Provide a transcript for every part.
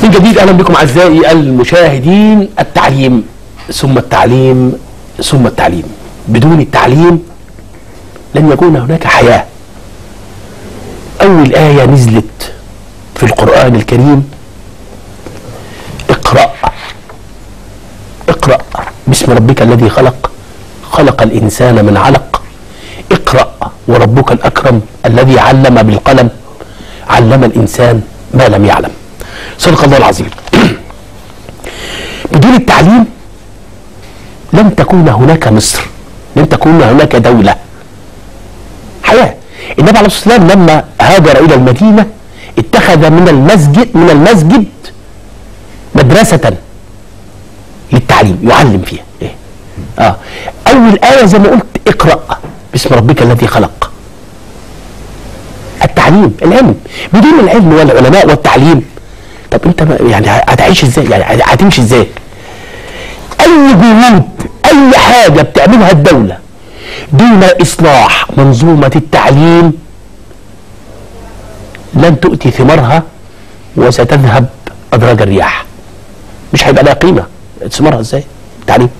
من جديد اهلا بكم اعزائي المشاهدين التعليم ثم التعليم ثم التعليم بدون التعليم لن يكون هناك حياه اول ايه نزلت في القران الكريم اقرا اقرا باسم ربك الذي خلق خلق الانسان من علق اقرا وربك الاكرم الذي علم بالقلم علم الانسان ما لم يعلم صدق الله العظيم بدون التعليم لن تكون هناك مصر لن تكون هناك دولة حياة النبي عليه الصلاة والسلام لما هاجر إلى المدينة اتخذ من المسجد من المسجد مدرسة للتعليم يعلم فيها إيه؟ آه. أول آية زي ما قلت اقرأ باسم ربك الذي خلق التعليم العلم بدون العلم والعلماء والتعليم طب انت ما- يعني هتعيش ازاي يعني هتمشي ازاي اي جهود اي حاجه بتعملها الدوله دون اصلاح منظومه التعليم لن تؤتي ثمارها وستذهب ادراج الرياح مش هيبقى لها قيمه ثمارها ازاي التعليم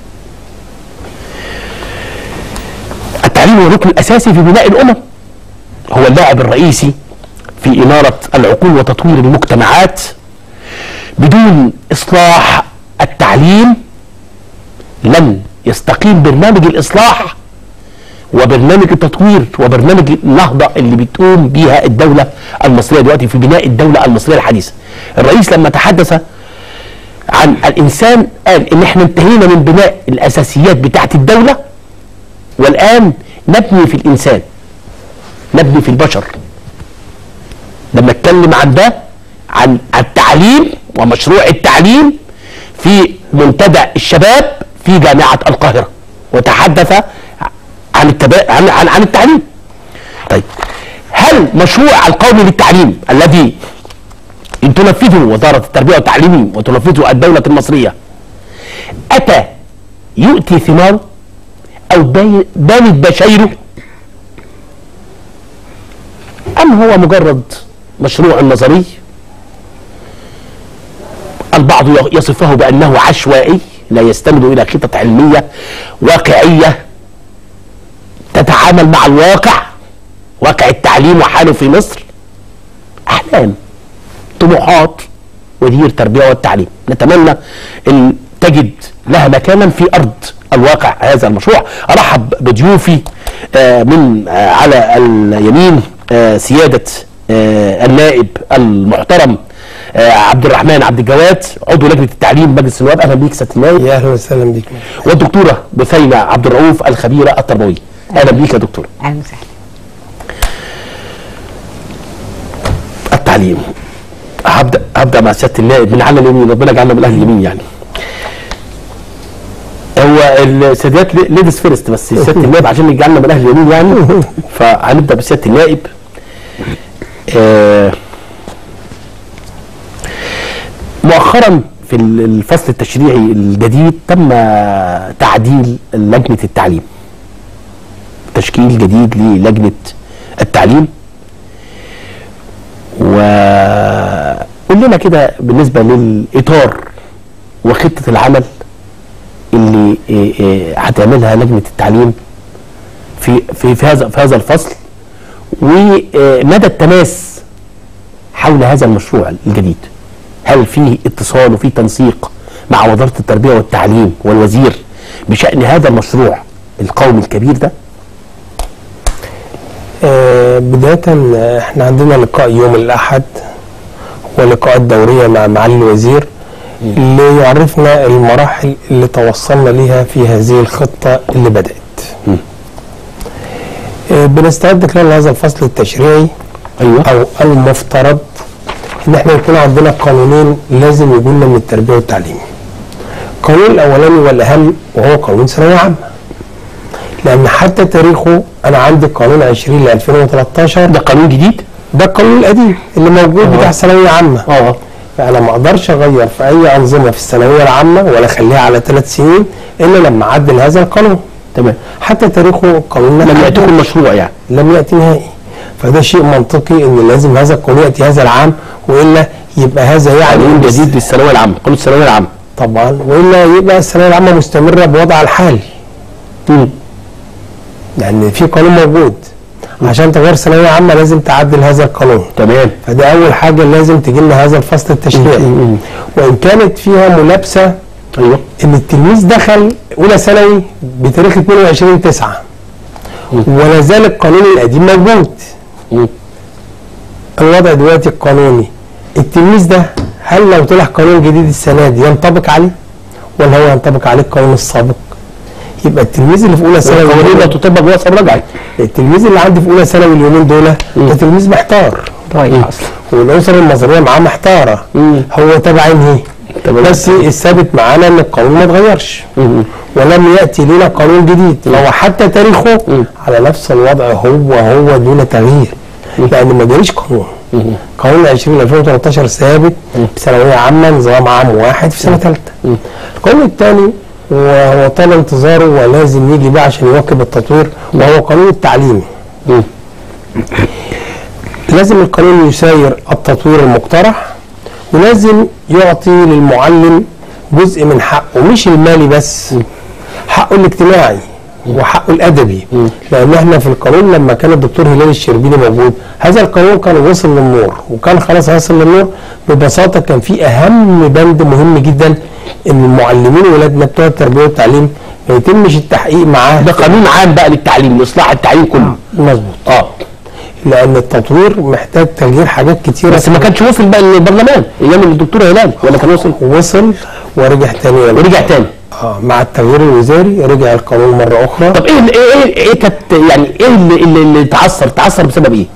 التعليم هو الركن الاساسي في بناء الامم هو اللاعب الرئيسي في إنارة العقول وتطوير المجتمعات بدون إصلاح التعليم لن يستقيم برنامج الإصلاح وبرنامج التطوير وبرنامج النهضة اللي بتقوم بيها الدولة المصرية دلوقتي في بناء الدولة المصرية الحديثة الرئيس لما تحدث عن الإنسان قال إن إحنا انتهينا من بناء الأساسيات بتاعت الدولة والآن نبني في الإنسان نبني في البشر لما اتكلم عن ده عن التعليم ومشروع التعليم في منتدى الشباب في جامعة القاهرة وتحدث عن التبا... عن, عن, عن التعليم طيب هل مشروع القومي للتعليم الذي تنفذه وزارة التربية والتعليم وتنفذه الدولة المصرية أتى يؤتي ثماره أو بي- بانت بشايره أم هو مجرد مشروع نظري البعض يصفه بأنه عشوائي لا يستند إلى خطط علمية واقعية تتعامل مع الواقع واقع التعليم وحاله في مصر أحلام طموحات وزير تربية والتعليم نتمنى أن تجد لها مكانا في أرض الواقع هذا المشروع أرحب بضيوفي آه، من آه، على اليمين آه، سيادة آه، النائب المحترم آه، عبد الرحمن عبد الجواد عضو لجنة التعليم مجلس النواب أهلا بيك سيادة النائب يا اهلا وسهلا بك والدكتورة بثينة عبد الرؤوف الخبيرة التربوية أهلا بيك يا دكتورة اهلا وسهلا التعليم هبدا هبدا مع سياده النائب من على اليمين ربنا يجعلنا من اهل اليمين يعني هو السادات ليديز فيرست بس سياده النائب عشان يجعلنا من اهل اليمين يعني فهنبدا بسياده النائب آه مؤخرا في الفصل التشريعي الجديد تم تعديل لجنه التعليم تشكيل جديد للجنه التعليم وقول لنا كده بالنسبه للاطار وخطه العمل اللي إيه إيه هتعملها لجنه التعليم في في في هذا في هذا الفصل ومدى التماس حول هذا المشروع الجديد هل فيه اتصال وفيه تنسيق مع وزاره التربيه والتعليم والوزير بشان هذا المشروع القومي الكبير ده آه بداية آه، احنا عندنا لقاء يوم الأحد ولقاءات دورية مع معالي الوزير ليعرفنا المراحل اللي توصلنا ليها في هذه الخطة اللي بدأت آه بنستعد خلال هذا الفصل التشريعي ايوه أو المفترض إن احنا يكون عندنا قانونين لازم يجولنا من التربية والتعليم القانون الأولاني والأهم وهو قانون ثانوية عامة لأن حتى تاريخه أنا عندي قانون 20 ل 2013 ده قانون جديد ده القانون القديم اللي موجود بتاع الثانويه عامه اه فانا ما اقدرش اغير في اي انظمه في الثانويه العامه ولا اخليها على ثلاث سنين الا لما اعدل هذا القانون تمام حتى تاريخه قانون لم يأتكم المشروع يعني لم ياتي نهائي فده شيء منطقي ان لازم هذا القانون ياتي هذا العام والا يبقى هذا يعني قانون جديد للثانويه العامه قانون الثانويه العامه طبعا والا يبقى الثانويه العامه مستمره بوضعها الحالي لان في قانون موجود عشان تغير ثانويه عامه لازم تعدل هذا القانون تمام فده اول حاجه لازم تجي لنا هذا الفصل التشريعي مم. وان كانت فيها ملابسه ايوه ان التلميذ دخل اولى ثانوي بتاريخ 22 9 ولا زال القانون القديم موجود مم. الوضع دلوقتي القانوني التلميذ ده هل لو طلع قانون جديد السنه دي ينطبق عليه ولا هو ينطبق عليه القانون السابق يبقى التلميذ اللي في اولى ثانوي القوانين لا تطبق واسع رجعت التلميذ اللي عندي في اولى ثانوي اليومين دول ده تلميذ محتار طيب والاسر المصريه معاه محتاره مم. هو تبع انهي تبع بس الثابت معانا ان القانون ما اتغيرش مم. ولم ياتي لنا قانون جديد فهو حتى تاريخه مم. على نفس الوضع هو هو دون تغيير لان ما جاليش قانون قانون 20 2013 ثابت بثانويه عامه نظام عام واحد في سنه ثالثه القانون الثاني وهو طال انتظاره ولازم يجي بقى عشان يواكب التطوير وهو قانون التعليم مم. لازم القانون يساير التطوير المقترح ولازم يعطي للمعلم جزء من حقه مش المالي بس حقه الاجتماعي وحقه الادبي لان احنا في القانون لما كان الدكتور هلال الشربيني موجود هذا القانون كان وصل للنور وكان خلاص هيصل للنور ببساطه كان في اهم بند مهم جدا ان المعلمين ولادنا بتوع التربيه والتعليم ما يتمش التحقيق معاه ده قانون عام بقى للتعليم لاصلاح التعليم كله مظبوط اه لان التطوير محتاج تغيير حاجات كتيره بس ما كانش وصل بقى للبرلمان ايام الدكتور هلال ولا كان وصل وصل ورجع تاني ورجع تاني اه مع التغيير الوزاري رجع القانون مره اخرى طب ايه اللي- ايه ايه ايه كانت يعني ايه اللي, اللي, اللي تعثر تعثر بسبب ايه؟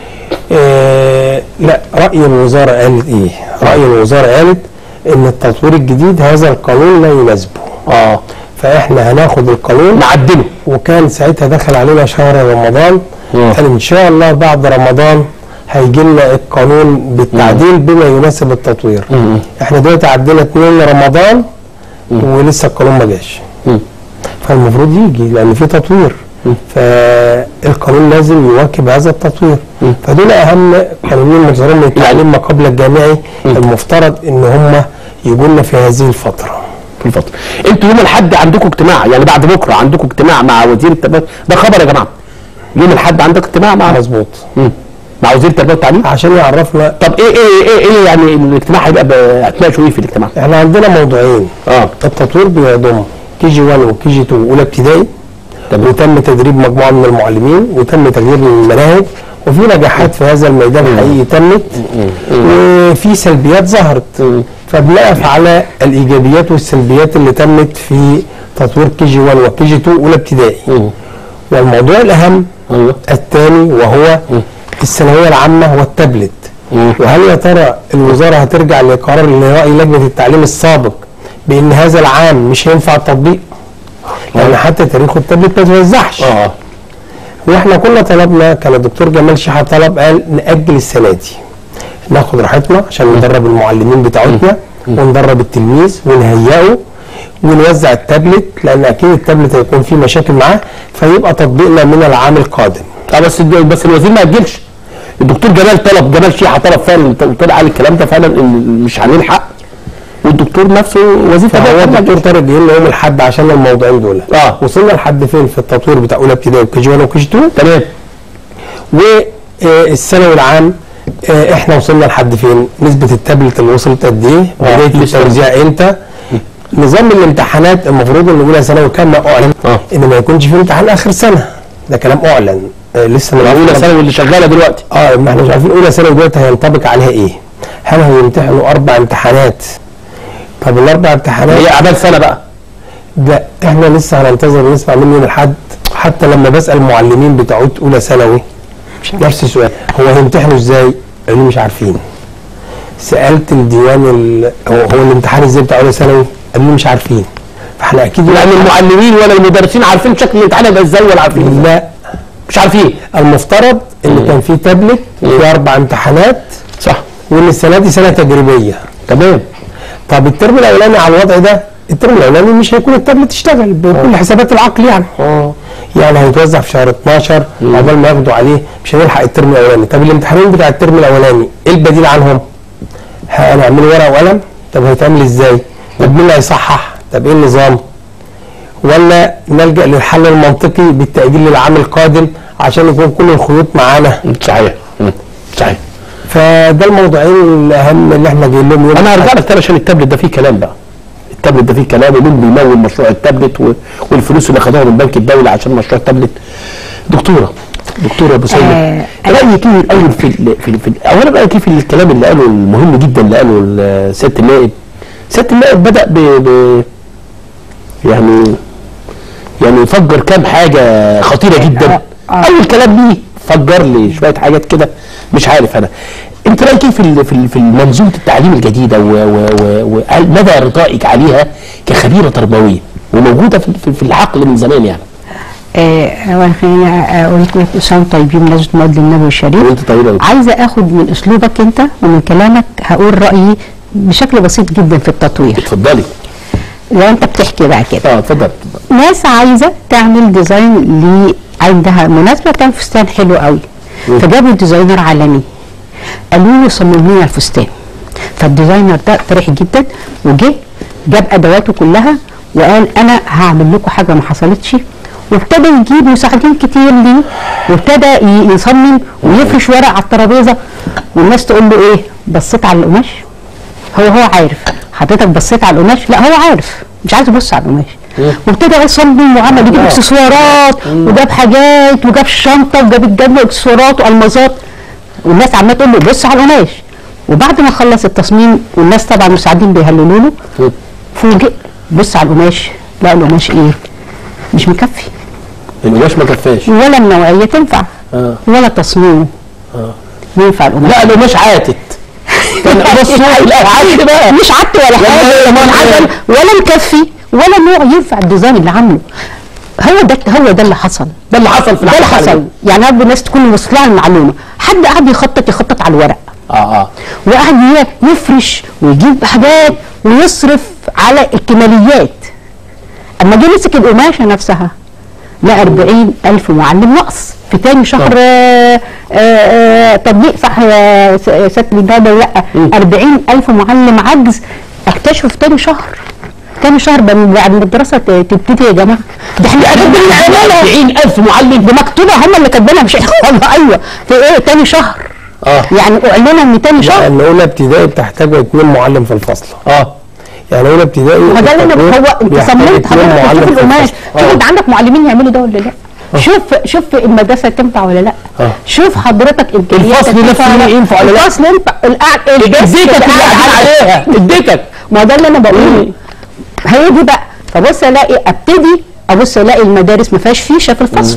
آه لا راي الوزاره قالت ايه؟ راي الوزاره قالت ان التطوير الجديد هذا القانون لا يناسبه اه فاحنا هناخد القانون نعدله وكان ساعتها دخل علينا شهر رمضان مم. قال ان شاء الله بعد رمضان هيجي لنا القانون بالتعديل بما يناسب التطوير مم. احنا دلوقتي عدينا 2 رمضان ولسه القانون ما جاش مم. فالمفروض يجي لان في تطوير فالقانون لازم يواكب هذا التطوير فدول اهم قانونين منظرين من التعليم ما قبل الجامعي المفترض ان هم يجوا لنا في هذه الفتره في الفتره انتوا يوم الاحد عندكم اجتماع يعني بعد بكره عندكم اجتماع مع وزير التربيه ده خبر يا جماعه يوم الاحد عندك اجتماع مع مظبوط مم. مع وزير التربيه والتعليم عشان يعرفنا طب ايه ايه ايه, إيه يعني الاجتماع هيبقى ب- هتناقشوا ايه في الاجتماع؟ احنا عندنا موضوعين اه التطوير بيضم كي جي 1 وكي جي 2 اولى ابتدائي تمام. وتم تدريب مجموعه من المعلمين وتم تغيير المناهج وفي نجاحات في هذا الميدان حقيقي تمت وفي سلبيات ظهرت فبنقف على الايجابيات والسلبيات اللي تمت في تطوير كي جي 1 وكي جي 2 اولى ابتدائي والموضوع الاهم ايوه الثاني وهو الثانويه العامه والتابلت مم. وهل يا ترى الوزاره هترجع لقرار لراي لجنه التعليم السابق بان هذا العام مش هينفع التطبيق لان حتى تاريخ التابلت ما توزعش اه واحنا كنا طلبنا كان الدكتور جمال شحاته طلب قال ناجل السنه دي ناخد راحتنا عشان ندرب المعلمين بتاعتنا وندرب التلميذ ونهيئه ونوزع التابلت لان اكيد التابلت هيكون فيه مشاكل معاه فيبقى تطبيقنا من العام القادم اه بس الد- بس الوزير ما اجلش الدكتور جمال طلب جمال شيحه طلب فعلا وطلع قال الكلام ده فعلا ان مش هنلحق والدكتور نفسه وزير فهو التربيه الدكتور طارق جه لنا يوم الاحد عشان الموضوعين دول اه وصلنا لحد فين في التطوير بتاع اولى ابتدائي وكي جي 1 وكي جي 2 تمام والثانوي العام آه، احنا وصلنا لحد فين نسبه التابلت اللي وصلت قد ايه آه، بدايه لسه. التوزيع امتى نظام الامتحانات المفروض ان اولى ثانوي كان ما اعلن آه. ان ما يكونش في امتحان اخر سنه ده كلام اعلن آه، لسه من اولى ثانوي اللي شغاله دلوقتي اه ما احنا مش عارفين اولى ثانوي دلوقتي هينطبق عليها ايه هل هيمتحنوا اربع امتحانات طب الاربع امتحانات هي اعمال سنه بقى ده احنا لسه هننتظر نسمع منه يوم الاحد حتى لما بسال المعلمين بتوع اولى ثانوي نفس السؤال هو هيمتحنوا ازاي؟ قالوا لي مش عارفين سالت الديوان ال... هو, هو الامتحان ازاي بتاع اولى ثانوي؟ قالوا لي مش عارفين فاحنا اكيد لان المعلمين ولا المدرسين عارفين شكل الامتحان هيبقى ازاي ولا عارفين لا مش عارفين المفترض ان كان في تابلت وفي اربع امتحانات صح وان السنه دي سنه تجريبيه تمام طب الترم الاولاني على الوضع ده الترم الاولاني مش هيكون التابلت اشتغل بكل حسابات العقل يعني اه يعني هيتوزع في شهر 12 عقبال ما ياخدوا عليه مش هنلحق الترم الاولاني طب الامتحانين بتاع الترم الاولاني ايه البديل عنهم هنعمله ورقه وقلم طب هيتعمل ازاي طب مين اللي هيصحح طب ايه النظام ولا نلجا للحل المنطقي بالتاجيل للعام القادم عشان يكون كل الخيوط معانا صحيح مم. صحيح فده الموضوعين الاهم اللي احنا جايين لهم يوم انا هرجع لك تاني عشان التابلت ده فيه كلام بقى التابلت ده فيه كلام ومين بيمول مشروع التابلت و... والفلوس اللي خدوها من بنك الدوله عشان مشروع التابلت دكتوره دكتوره ابو سيد آه، رايك ايه الاول في ال... في, ال... في ال... اولا رايك ايه في الكلام اللي قاله المهم جدا اللي قاله ال- سياده النائب سياده النائب بدا ب... ب... يعني يعني فجر كام حاجه خطيره جدا آه، آه. اول كلام ليه فجر لي شويه حاجات كده مش عارف انا انت رايك ايه في ال- في ال- في منظومه التعليم الجديده و- و- و- وهل مدى رضائك عليها كخبيره تربويه وموجوده في في- في العقل من زمان يعني آه، اولا خليني اقول لكم كل سنه وانتم طيبين بمناسبه مولد النبي الشريف وانت طيبه أوي. عايزه اخد من اسلوبك انت ومن كلامك هقول رايي بشكل بسيط جدا في التطوير اتفضلي لو انت بتحكي بقى كده اه اتفضل اتفضل. ناس عايزه تعمل ديزاين ل عندها مناسبه كان فستان حلو قوي مم. فجابوا ديزاينر عالمي قالوا له صمم لنا الفستان فالديزاينر ده فرح جدا وجه جاب ادواته كلها وقال انا هعمل لكم حاجه ما حصلتش وابتدى يجيب مساعدين كتير ليه وابتدى ي- يصمم ويفرش ورق على الترابيزه والناس تقول له ايه بصيت على القماش هو هو عارف حضرتك بصيت على القماش لا هو عارف مش عايز يبص على القماش وابتدى يصمم وعمل يجيب اكسسوارات وجاب حاجات وجاب شنطه وجاب الجنب اكسسوارات والمازات والناس عماله تقول له بص على القماش وبعد ما خلص التصميم والناس طبعا المساعدين بيهللوا له مم. فوجئ بص على القماش لا القماش ايه مش مكفي القماش ما كفاش ولا النوعيه تنفع آه. ولا تصميمه ينفع القماش لا القماش عاتت كان بص لا عاتت بقى مش عدت ولا حاجه ولا ولا عدل. عدل ولا مكفي ولا نوع ينفع الديزاين اللي عامله هو ده هو ده اللي حصل ده اللي حصل في ده اللي العقل حصل يعني ارجو الناس تكون واصله لها المعلومه حد قعد يخطط يخطط على الورق اه اه وقعد ي- يفرش ويجيب حاجات ويصرف على الكماليات اما جه مسك القماشه نفسها لا 40 ألف معلم نقص في تاني شهر آه، آه، آه، تطبيق صح يا س- يا سيادة الإدارة ولا لا مم. 40 ألف معلم عجز اكتشفوا في تاني شهر تاني شهر بعد بعد ما الدراسة ت- تبتدي يا جماعة ده احنا قاعدين بنعملها 40000 معلم دي مكتوبة هم اللي كاتبينها مش احنا والله ايوه في ايه تاني شهر اه يعني اعلنها ان تاني شهر لان اولى ابتدائي بتحتاج اثنين معلم في الفصل اه يعني اولى ابتدائي ما ده اللي انا هو انت بيحتاج صممت اتنين حضرتك معلم شوف في القماش الفصل. شوف آه. انت عندك معلمين يعملوا ده ولا لا شوف شوف المدرسه تنفع ولا لا آه. شوف حضرتك امكانياتك الفصل تنفع نفسه ولا لا. ينفع ولا لا؟ الفصل ينفع القعد الديسك اديتك اللي اللي قاعد قاعدين عليها اديتك ما ده اللي انا بقوله هي دي بقى فبص الاقي ابتدي ابص الاقي المدارس ما فيهاش فيشه في الفصل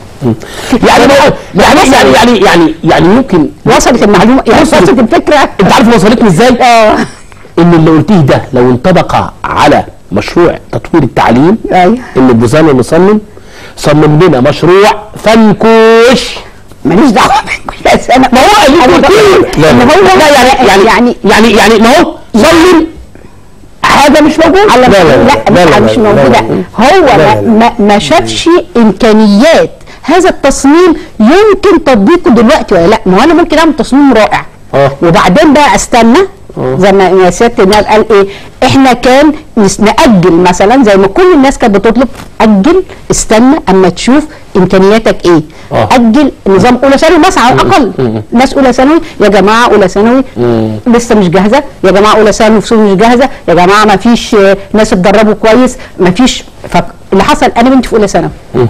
يعني يعني يعني يعني يعني يعني ممكن وصلت المعلومه يعني وصلت. وصلت الفكره انت عارف وصلتني ازاي؟ اه ان اللي قلتيه ده لو انطبق على مشروع تطوير التعليم ايوه ان الديزاينر المصمم صمم لنا مشروع فنكوش ماليش دعوه بس انا ما هو اللي أنا قلت بقول لا إن هو لا يعني يعني يعني يعني يعني ما هو صمم حاجه مش موجوده على لا، لا، لا، لا, لا، لا، مش لا، لا، موجوده لا. هو لا، لا، ما, ما, ما شافش امكانيات هذا التصميم يمكن تطبيقه دلوقتي ولا لا ما هو انا ممكن اعمل تصميم رائع اه. وبعدين بقى استنى زي ما يا سياده النائب قال ايه احنا كان نس- ناجل مثلا زي ما كل الناس كانت بتطلب اجل استنى اما تشوف امكانياتك ايه اه. اجل نظام اولى ثانوي مثلا على الاقل ناس اولى ثانوي يا جماعه اولى ثانوي لسه مش جاهزه يا جماعه اولى ثانوي فصول مش جاهزه يا جماعه ما فيش آه، ناس اتدربوا كويس ما فيش اللي حصل انا بنتي في اولى ثانوي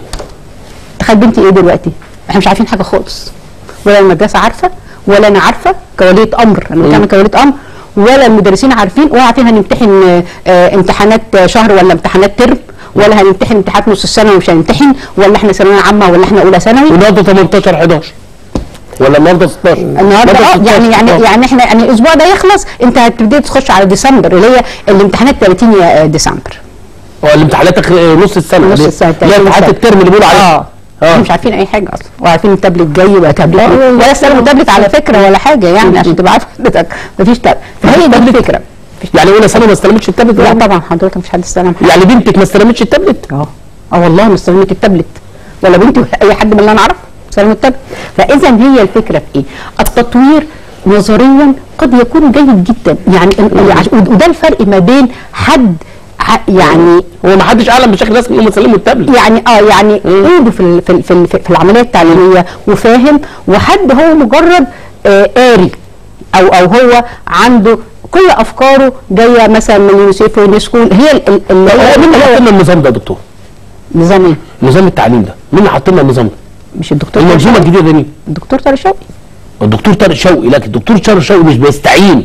تخيل بنتي ايه دلوقتي احنا مش عارفين حاجه خالص ولا المدرسه عارفه ولا انا عارفه كوليه امر انا بتكلم كوليه امر ولا المدرسين عارفين ولا عارفين هنمتحن آه، آه، امتحانات آه، شهر ولا امتحانات ترم ولا هنمتحن امتحانات نص السنه ومش هنمتحن ولا احنا ثانويه عامه ولا احنا اولى ثانوي النهارده 18 11 ولا النهارده 16 النهارده اه 16 يعني يعني آه. يعني احنا يعني الاسبوع ده يخلص انت هتبتدي تخش على ديسمبر اللي هي الامتحانات 30 يا- ديسمبر اه الامتحانات اخر نص السنه نص اللي- السنة، اللي هي 30 امتحانات سنة. الترم اللي بيقولوا عليها اه احنا مش عارفين اي حاجه اصلا وعارفين التابلت جاي ولا تابلت آه، إيه. ولا استلموا تابلت على فكره ولا حاجه يعني عشان تبقى عارف حضرتك مفيش تابلت فهي دي الفكره يعني اولى ثانوي ما استلمتش التابلت لا يعني, طبعا حضرتك مش حد استلم حاجه يعني بنتك ما استلمتش التابلت اه اه والله ما استلمت التابلت ولا بنتي ولا اي حد من اللي انا اعرفه استلموا التابلت فاذا هي الفكره في ايه؟ التطوير نظريا قد يكون جيد جدا يعني إن- وده الفرق ما بين حد ع- يعني هو ما حدش اعلم بشكل رسمي انهم سلموا التابلت يعني اه يعني ايده في ال- في ال- في, ال- في العمليه التعليميه وفاهم وحد هو مجرد آه قاري او او هو عنده كل افكاره جايه مثلا من يونيسيف ويونسكو هي ال- ال- اللي هو هو مين اللي حط لنا النظام ده يا دكتور؟ نظام ايه؟ نظام التعليم ده مين اللي حط لنا النظام ده؟ مش الدكتور المنظومه طارق شوقي؟ الجديده دي مين؟ الدكتور طارق شوقي الدكتور طارق شوقي لكن الدكتور طارق شوقي مش بيستعين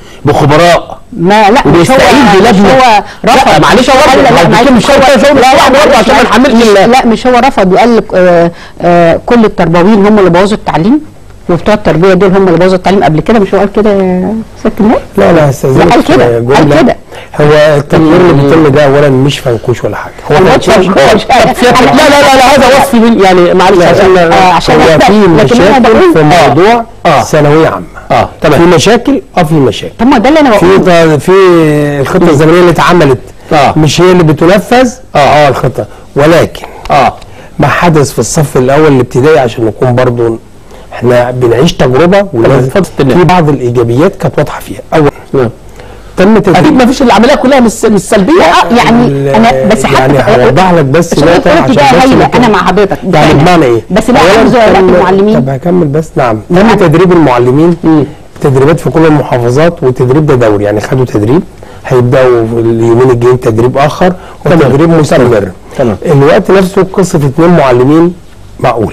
بخبراء ما لا مش هو وبيستعين مش بلجنه هو رفض لا معلش هو لا لا لا الدكتور معلش مش طارق شوقي لا لا لا برضه عشان ما نحملش مش- ال- لا مش هو رفض وقال لك آه آه كل التربويين هم اللي بوظوا التعليم وبتوع التربيه دول هم اللي بوظوا التعليم قبل كده مش هو قال كده يا سياده النائب؟ لا لا استاذنك قال كده، في قال جملة. كده. هو التطوير اللي بيتم ده اولا مش فنكوش ولا حاجه هو هو فنكوش مش- هو مش- لا لا لا لا هذا وصف من يعني معلش عشان آه، عشان هو أثبت. في لكن أنا مشاكل بقول- في موضوع آه. ثانويه عامه اه في تمام مشاكل اه في مشاكل طب ما ده اللي انا في بقوله ط- في الخطه الزمنيه اللي اتعملت آه. مش هي اللي بتنفذ اه اه الخطه ولكن اه ما حدث في الصف الاول الابتدائي عشان نكون برضو احنا بنعيش تجربه ولازم اتفضل تمام. في بعض الايجابيات كانت واضحه فيها اولا نعم. تم اكيد تدريب ما فيش العمليه كلها مش مش سلبيه لا يعني ال- انا بس حتى يعني هوضح لك بس عشان نقطة قلت عشان بقى بس هايله نكون- انا مع حضرتك يعني فعلا. بمعنى ايه؟ بس لا أولاً عايز زملاء تم- المعلمين طب هكمل بس نعم تم نعم. تدريب المعلمين تدريبات في كل المحافظات والتدريب ده دوري يعني خدوا تدريب هيبداوا في اليومين الجايين تدريب اخر وتدريب مستمر تمام. الوقت نفسه قصه اثنين معلمين معقوله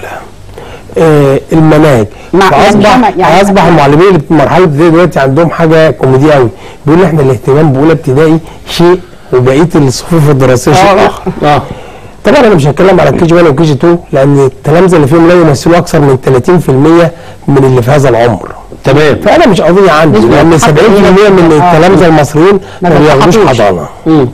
آه المناهج مع- فاصبح يعني- يعني- اصبح المعلمين اللي في المرحله الابتدائيه دلوقتي عندهم حاجه كوميديه قوي بيقول احنا الاهتمام باولى ابتدائي شيء وبقيه الصفوف الدراسيه شيء اخر اه طبعا انا مش هتكلم على كي جي 1 وكي جي 2 لان التلامذه اللي فيهم لا يمثلوا اكثر من 30% من اللي في هذا العمر تمام فانا مش قضيه عندي نسبة لان 70% من آه. التلامذه المصريين ما ما بياخدوش بيلحقوش. حضانه مم.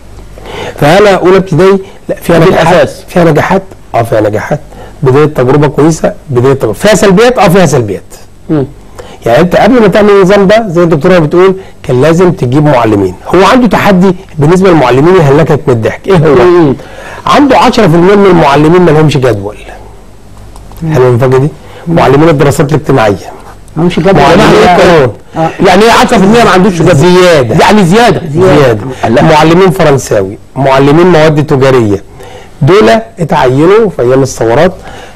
فانا اولى ابتدائي لا فيها دي نجاحات الأساس. فيها نجاحات اه فيها نجاحات بدايه تجربه كويسه بدايه تجربه فيها سلبيات اه فيها سلبيات مم. يعني انت قبل ما تعمل النظام ده زي الدكتوره بتقول كان لازم تجيب معلمين هو عنده تحدي بالنسبه للمعلمين يهلكك من الضحك ايه هو مم. عنده 10% من المعلمين ما لهمش جدول حلو المفاجاه دي معلمين الدراسات الاجتماعيه هو مش جاب معلمين القانون يعني ايه 10% ما عندوش زياده يعني زياده زياده لا. معلمين فرنساوي معلمين مواد تجاريه دول اتعينوا في ايام الثورات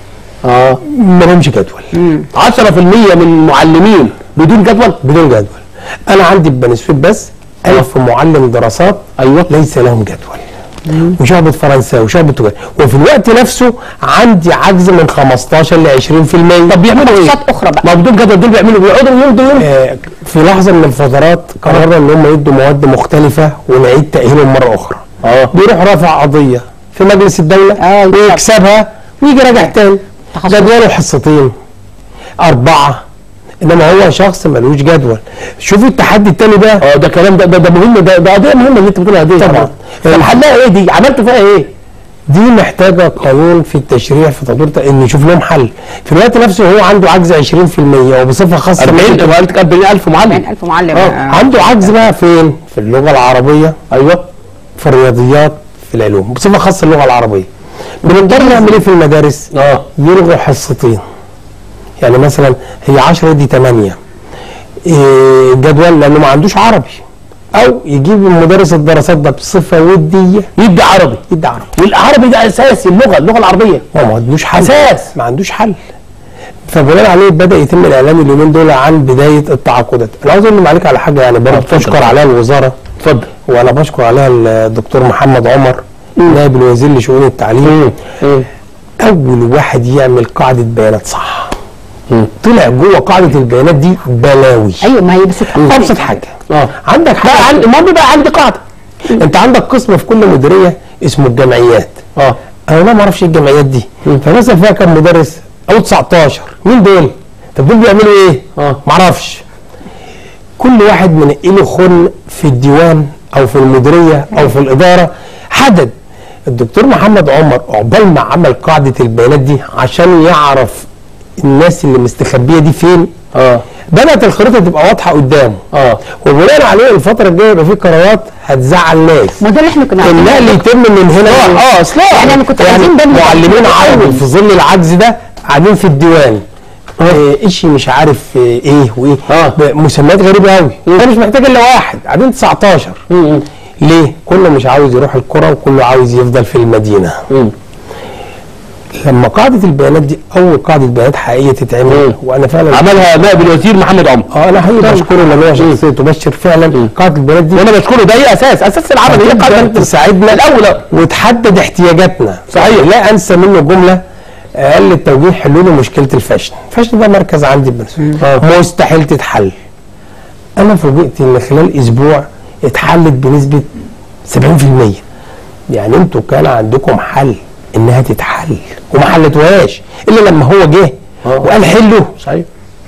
اه ما لهمش جدول 10% من المعلمين بدون جدول بدون جدول انا عندي في بني سويف بس 1000 معلم دراسات ايوه ليس لهم جدول وشعبة فرنساوي وشعبة تجاري وفي الوقت نفسه عندي عجز من 15 ل 20% طب بيعملوا ايه؟ تخصصات أخرى بقى. ما بدون جدول دول بيعملوا بيقعدوا يمضوا يوم آه، في لحظه من الفترات قررنا ان هم يدوا مواد مختلفه ونعيد تاهيلهم مره اخرى اه بيروح رافع قضيه في مجلس الدوله آه، يكسب. ويكسبها ويجي راجع تاني تخصص. جدوله حصتين اربعه انما هو شخص ملوش جدول شوفوا التحدي التاني ده اه ده كلام ده ده, ده مهم ده ده قضيه مهمه اللي انت بتقولها دي طبعا. طب حلها ايه دي؟ عملتوا فيها ايه؟ دي محتاجه قانون في التشريع في تطوير ان يشوف لهم حل في الوقت نفسه هو عنده عجز 20% وبصفه خاصه 40 وقالت 40000 معلم 40000 معلم اه آه. عنده عجز بقى فين في اللغه العربيه ايوه في الرياضيات في العلوم بصفه خاصه اللغه العربيه بنقدر نعمل ايه في المدارس اه يلغوا حصتين يعني مثلا هي 10 دي 8 إيه جدول لانه ما عندوش عربي او يجيب مدرس الدراسات ده بصفه وديه يدي عربي يدي عربي والعربي ده اساسي اللغه اللغه العربيه هو ما عندوش حل أساس. ما عندوش حل فبناء عليه بدا يتم الاعلان اليومين دول عن بدايه التعاقدات انا عاوز اقول عليك على حاجه يعني برضه اتفضل. تشكر عليها الوزاره اتفضل وانا بشكر عليها الدكتور محمد عمر نائب الوزير لشؤون التعليم اول واحد يعمل قاعده بيانات صح طلع جوه قاعده البيانات دي بلاوي ايوه ما هي بس ابسط حاجه اه عندك بقى حاجه عندي المهم بقى عندي قاعده انت عندك قسم في كل مديريه اسمه الجمعيات اه انا والله ما اعرفش ايه الجمعيات دي فمثلا فيها كام مدرس او 19 مين دول طب دول بيعملوا ايه اه ما اعرفش كل واحد منقله خن في الديوان او في المديريه او في الاداره حدد الدكتور محمد عمر عقبال ما عمل قاعده البيانات دي عشان يعرف الناس اللي مستخبيه دي فين اه بدات الخريطه تبقى واضحه قدامه اه وبناء عليه الفتره الجايه يبقى في قرارات هتزعل ناس ما ده اللي احنا كنا عايزين النقل يتم من هنا اه اصلاح يعني انا كنت يعني عايزين ده من معلمين الأول. عربي في ظل العجز ده قاعدين في الديوان آه، اشي مش عارف آه، ايه وايه آه. ب- مسميات غريبه قوي انا مش محتاج الا واحد قاعدين 19 مم. ليه كله مش عاوز يروح القرى وكله عاوز يفضل في المدينه مم. لما قاعده البيانات دي اول قاعده بيانات حقيقيه تتعمل مم. وانا فعلا عملها نائب الوزير محمد عمر اه انا حقيقي بشكره لان هو شخصيه تبشر فعلا قاعده البيانات دي وانا بشكره ده هي اساس اساس العمل هي هتبدأ قاعده تساعدنا الاول وتحدد احتياجاتنا صحيح. لا انسى منه جمله اقل التوجيه حلوا لي مشكله الفاشن الفاشن ده مركز عندي بس آه. مستحيل تتحل انا فوجئت ان خلال اسبوع اتحلت بنسبه 70% يعني انتوا كان عندكم حل انها تتحل وما حلتوهاش الا لما هو جه آه. وقال حلوا صحيح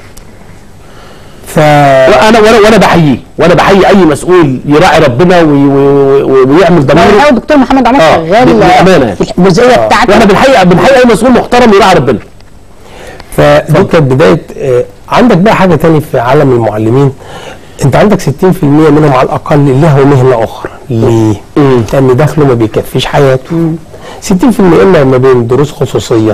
ف وانا وانا وانا بحييه وانا بحيي اي مسؤول يراعي ربنا وي وي وي ويعمل ضميره هو دكتور محمد عمر آه، شغال بالأمانة يعني. في الجزئيه بتاعته واحنا بنحيي بنحيي اي مسؤول محترم يراعي ربنا فدي كانت بدايه آه، عندك بقى حاجه تاني في عالم المعلمين انت عندك 60% منهم على الاقل له مهنه اخرى ليه؟ مم. لان دخله ما بيكفيش حياته 60% اما ما بين دروس خصوصيه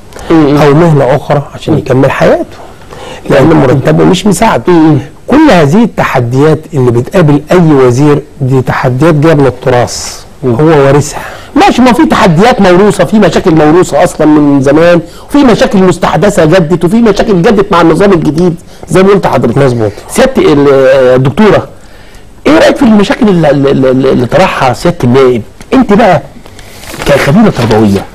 او مهنه اخرى عشان يكمل حياته لان مرتبه مش مساعده كل هذه التحديات اللي بتقابل اي وزير دي تحديات جايه من التراث هو وارثها ماشي ما في تحديات موروثه في مشاكل موروثه اصلا من زمان وفي مشاكل مستحدثه جدت وفي مشاكل جدت مع النظام الجديد زي ما قلت حضرتك مظبوط. سياده ال- الدكتوره ايه رايك في المشاكل اللي, اللي, اللي طرحها سياده النائب انت بقى كخبيره تربويه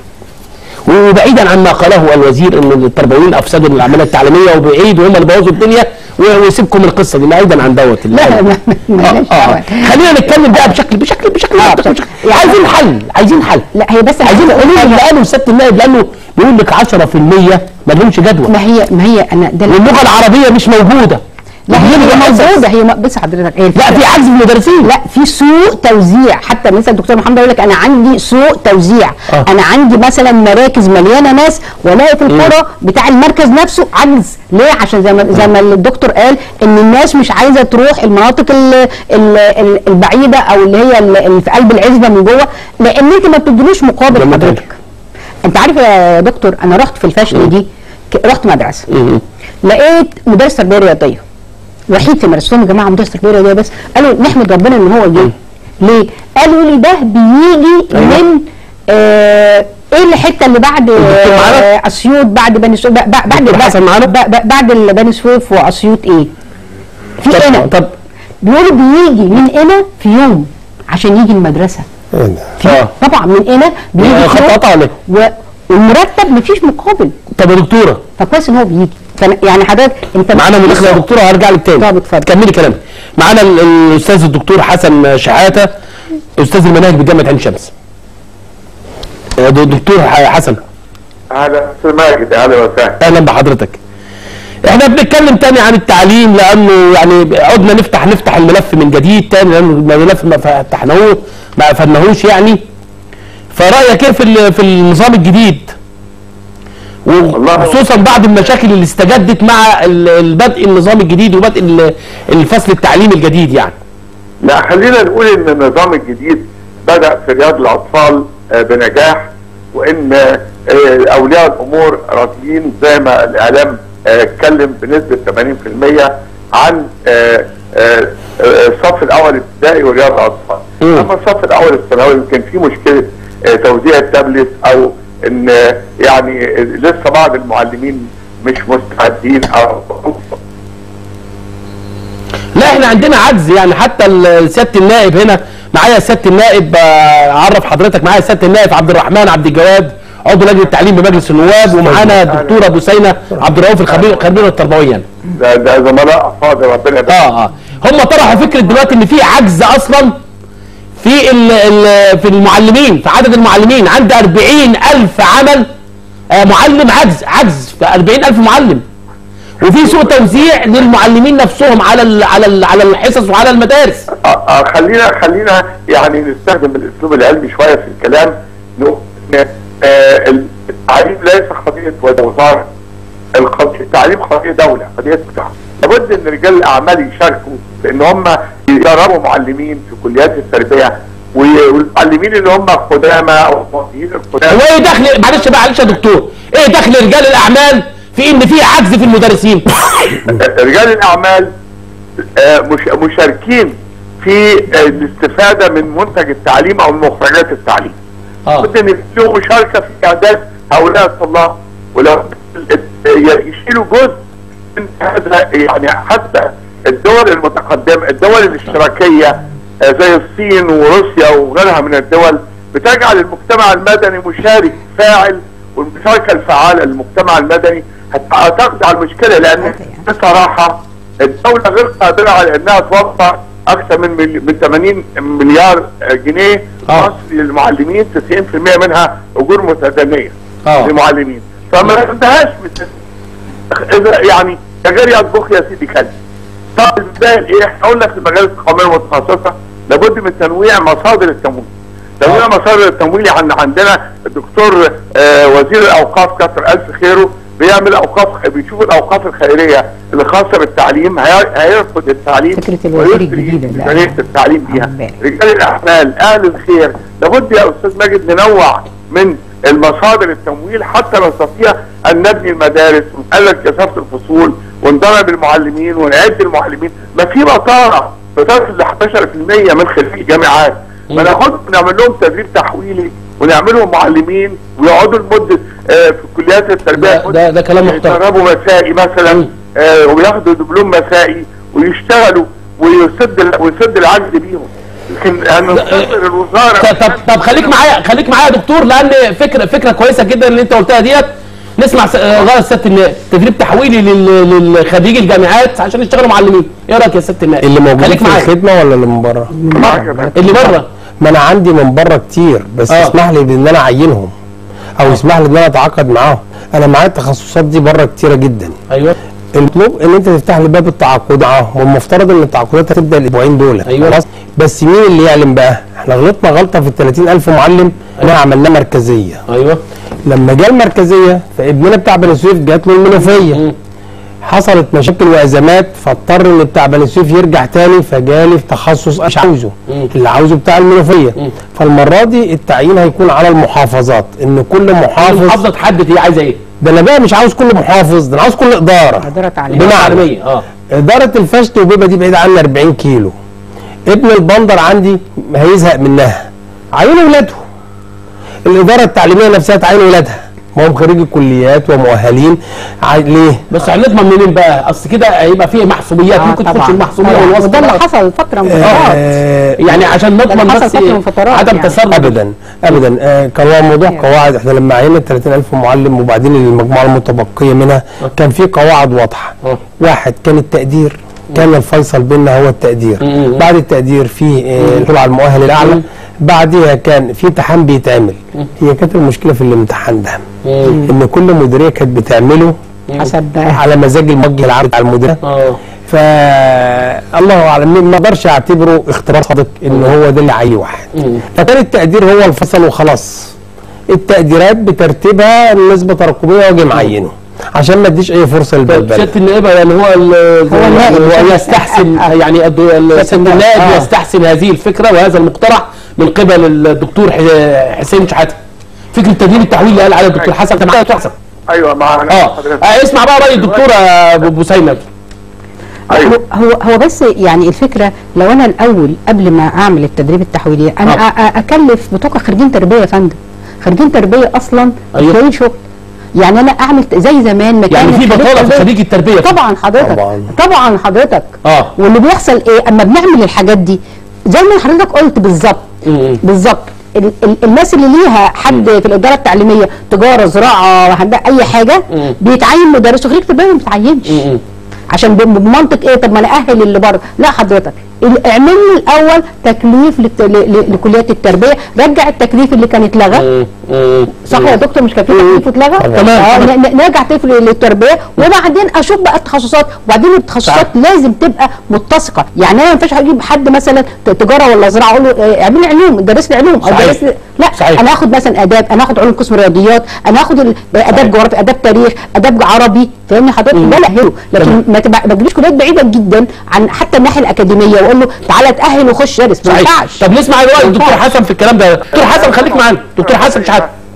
وبعيدا عن ما قاله الوزير ان التربويين افسدوا العمليه التعليميه وبعيد وهم اللي بوظوا الدنيا و- ويسيبكم القصه دي بعيدا عن دوت لا، ما- ما- آه مالناش آه. دعوة. خلينا نتكلم بقى بشكل بشكل بشكل, آه، بشكل, بشكل- بشكل عايزين حل عايزين حل لا هي بس عايزين قولوا لي اللي قاله سياده النائب لانه بيقول لك 10% ما لهمش جدوى ما هي ما هي انا ده اللي- واللغه العربيه مش موجوده لا هي بيلغي هي أساس. موجوده هي م- بص حضرتك هي لا في عجز في المدرسين لا في سوء توزيع حتى مثلا الدكتور محمد يقول لك انا عندي سوء توزيع آه. انا عندي مثلا مراكز مليانه ناس والاقي في القرى بتاع المركز نفسه عجز ليه عشان زي ما زي ما الدكتور قال ان الناس مش عايزه تروح المناطق ال ال ال البعيده او اللي هي ال- اللي في قلب العزبه من جوه لان انت ما بتدلوش مقابل لما حضرتك انت عارف يا دكتور انا رحت في الفاشن دي ك- رحت مدرسه لقيت مدرس تربيه رياضيه وحيد في مدرستهم يا جماعه مدرس تربيه رياضيه بس قالوا نحمد ربنا ان هو جه ليه؟ قالوا لي ده بيجي أيوة. من آه ايه الحته اللي بعد الدكتور معانا؟ آه اسيوط بعد بني سويف بعد بعد الدكتور حسن معانا؟ بعد- بعد- بعد بني سويف واسيوط ايه؟ في طب- هنا طب بيقولوا بيجي من هنا في يوم عشان يجي المدرسه إيه ده؟ في آه. طبعا من هنا بيجي آه، في خط يوم قطع ولا إيه؟ و- والمرتب مفيش مقابل طب يا دكتوره فكويس ان هو بيجي فأنا- يعني حضرتك انت معانا مداخله يا دكتوره هرجع لك تاني طب اتفضل. كملي كلامك معانا ال- الاستاذ الدكتور حسن شحاته استاذ المناهج بجامعه عين شمس آه، د- دكتور ح- حسن هذا استاذ ماجد اهلا وسهلا اهلا بحضرتك احنا بنتكلم تاني عن التعليم لانه يعني عدنا نفتح نفتح الملف من جديد تاني لانه الملف ما فتحناهوش ما قفلناهوش يعني فرايك ايه في ال- في النظام الجديد والله- وخصوصا بعد المشاكل اللي استجدت مع ال- البدء النظام الجديد وبدء ال- الفصل التعليمي الجديد يعني لا خلينا نقول ان النظام الجديد بدا في رياض الاطفال آه، بنجاح وان آه، اولياء الامور راضيين زي ما الاعلام آه، اتكلم بنسبه 80% عن آه، آه، آه، الصف الاول الابتدائي ورياض الاطفال مم. اما الصف الاول الثانوي يمكن في مشكله آه، توزيع التابلت او ان آه، يعني آه، لسه بعض المعلمين مش مستعدين او لا احنا عندنا عجز يعني حتى ال- سياده النائب هنا معايا سياده النائب آه، اعرف حضرتك معايا سياده النائب عبد الرحمن عبد الجواد عضو لجنه التعليم بمجلس النواب ومعانا الدكتوره بوسينه عبد الرؤوف الخبير الخبيره التربويه ده, ده زملاء افاضل ربنا يبارك اه اه هم طرحوا فكره دلوقتي ان في عجز اصلا في ال ال في المعلمين في عدد المعلمين عند 40000 عمل آه معلم عجز عجز في 40000 معلم وفي سوء توزيع للمعلمين نفسهم على ال على ال على الحصص وعلى المدارس آه، آه، خلينا خلينا يعني نستخدم الاسلوب العلمي شويه في الكلام نقول ان آه، التعليم ليس قضيه وزاره القضية التعليم قضيه دوله قضيه مجتمع لابد ان رجال الاعمال يشاركوا بان هم يدربوا معلمين في كليات التربيه والمعلمين اللي هم قدامى او الموظفين القدامى هو ايه دخل معلش بقى معلش يا دكتور ايه دخل رجال الاعمال في ان في عجز في المدرسين رجال الاعمال آه، مش- مشاركين في آه، الاستفاده من منتج التعليم او من مخرجات التعليم اه بد ان له مشاركه في اعداد هؤلاء الطلاب ولو يشيلوا جزء من هذا يعني حتى الدول المتقدمه الدول الاشتراكيه آه، زي الصين وروسيا وغيرها من الدول بتجعل المجتمع المدني مشارك فاعل والمشاركه الفعاله للمجتمع المدني هت- هتقضي على المشكله لان بصراحه الدوله غير قادره على انها توفر اكثر من مل- من 80 مليار آه، جنيه آه. مصري للمعلمين 90% منها اجور متدنيه آه. للمعلمين فما عندهاش مثل اذا يعني يا جري يطبخ يا سيدي كلب طب ازاي ايه احنا قلنا في المجالس القوميه المتخصصه لابد من تنويع مصادر التمويل تنويع آه. مصادر التمويل عن عندنا الدكتور آه وزير الاوقاف كتر الف خيره بيعمل اوقاف بيشوف الاوقاف الخيريه اللي خاصه بالتعليم هي- هيرفض التعليم فكرة الوزير ويسري الجديدة اللي ميزانيه التعليم بيها عمال. رجال الاعمال اهل الخير لابد يا استاذ ماجد ننوع من المصادر التمويل حتى نستطيع ان نبني المدارس ونقلل كثافه الفصول وندرب المعلمين ونعد المعلمين ما في بطاله بتصل ل 11% من خريج الجامعات ما ناخدهم ونعمل لهم تدريب تحويلي ونعملهم معلمين ويقعدوا لمده آه في كليات التربيه ده- ده- ده كلام محترم. يتدربوا مسائي مثلا مم. آه وياخدوا دبلوم مسائي ويشتغلوا ويسد ويسد العجز بيهم لكن هننتظر الوزاره طب طب, طب خليك معايا خليك معايا يا دكتور لان فكره فكره كويسه جدا اللي انت قلتها ديت نسمع س- آه، غايه سياده النائب تدريب تحويلي لل- للخريجي الجامعات عشان يشتغلوا معلمين ايه رايك يا سياده النائب اللي موجودين خليك في معايا الخدمه ولا اللي من بره؟ معاك يا فندم. اللي بره ما انا عندي من بره كتير بس آه. اسمح لي بان انا اعينهم او اسمح لي ان انا اتعاقد معاهم انا معايا التخصصات دي بره كتيره جدا ايوه المطلوب ان انت تفتح لي باب التعاقد معاهم والمفترض ان التعاقدات هتبدا الاسبوعين دول أيوة. خلاص بس مين اللي يعلم بقى احنا غلطنا غلطه في ال 30000 معلم احنا عملناه مركزيه ايوه لما جه المركزيه فابننا بتاع بني سويف جات له المنوفيه حصلت مشاكل وازمات فاضطر ان بتاع بني سويف يرجع تاني فجالي في تخصص مش عاوزه مم. اللي عاوزه بتاع المنوفيه فالمره دي التعيين هيكون على المحافظات ان كل محافظ المحافظه تحدد هي عايزه ايه ده انا بقى مش عاوز كل محافظ ده انا عاوز كل اداره إدارة تعليم. بمعنى تعليميه اه اداره الفشت وبيبه دي بعيده عني 40 كيلو ابن البندر عندي هيزهق منها عينوا ولاده الاداره التعليميه نفسها تعين ولادها ما هم خريج الكليات ومؤهلين عاي- ليه؟ بس هنضمن منين بقى اصل كده هيبقى فيه محسوبيات آه ممكن تخش طبعاً. المحسوبيه طبعاً. والوسط وده اللي بقى. حصل فتره من الفترات آه يعني عشان ده نضمن حصل بس فترة من فترات عدم يعني. تسرب ابدا ابدا آه كان هو موضوع يعني. قواعد احنا لما عينا 30000 معلم وبعدين المجموعه المتبقيه منها كان في قواعد واضحه آه. واحد كان التقدير كان الفيصل بيننا هو التقدير مم. بعد التقدير في آه، الحصول على المؤهل الاعلى بعدها كان في امتحان بيتعمل هي كانت المشكله في الامتحان ده ان كل مديريه كانت بتعمله حسب بقى على مزاج الموجه العام بتاع المدير اه ف الله اعلم ما اقدرش اعتبره اختبار صادق ان هو ده اللي عي واحد فكان التقدير هو الفصل وخلاص التقديرات بترتيبها النسبه تراكميه واجي معينه عشان ما اديش اي فرصه طيب للبلبله سياده النائبه يعني هو ال- هو النائب. هو يستحسن يعني الد- ال- سياده النائب آه. يستحسن هذه الفكره وهذا المقترح من قبل الدكتور ح- حسين شحاته فكره تدريب التحويل اللي قال عليها الدكتور حسن انت معايا يا دكتور حسن ايوه معانا اه حضرتك. آه، اسمع بقى راي الدكتوره ابو بوسينه ايوه هو هو بس يعني الفكره لو انا الاول قبل ما اعمل التدريب التحويلي انا آه. أ- أ- اكلف بتوع خريجين تربيه يا فندم خريجين تربيه اصلا أيوه. مش لاقيين شغل يعني انا اعمل ت- زي زمان ما يعني كان في خريج بطاله في تربية- خريج التربيه طبعا حضرتك طبعاً. طبعا حضرتك اه واللي بيحصل ايه اما بنعمل الحاجات دي زي ما حضرتك قلت بالظبط مم. بالظبط ال- ال- الناس اللي ليها حد في الاداره التعليميه تجاره زراعه هندسه اي حاجه مم. بيتعين مدرس وخريج تربيه ما بيتعينش مم. عشان ب- بمنطق ايه طب ما انا اهل اللي بره لا حضرتك ال- اعمل لي الاول تكليف للت- ل- ل- لكليات التربيه رجع التكليف اللي كان اتلغى مم. مم. صح يا دكتور مش كان في تكليف اتلغى تمام. آه ن- ن- نرجع طفل للتربيه وبعدين اشوف بقى التخصصات وبعدين التخصصات صحيح. لازم تبقى متسقه يعني انا ما ينفعش اجيب حد مثلا ت- تجاره ولا زراعه اقول له آه، اعمل لي علوم درس لي علوم او صحيح. درس لي لا صحيح. انا هاخد مثلا اداب انا هاخد علوم قسم رياضيات انا هاخد ال- اداب جغرافيا اداب تاريخ اداب عربي فاهمني حضرتك ده لا لكن ما تبع- ما تجيبليش كليات بعيده جدا عن حتى الناحيه الاكاديميه واقول له تعالى اتاهل وخش درس ما صحيح ينفعش طب نسمع راي الدكتور ينفعش. حسن في الكلام ده دكتور حسن خليك معانا دكتور حسن شحاته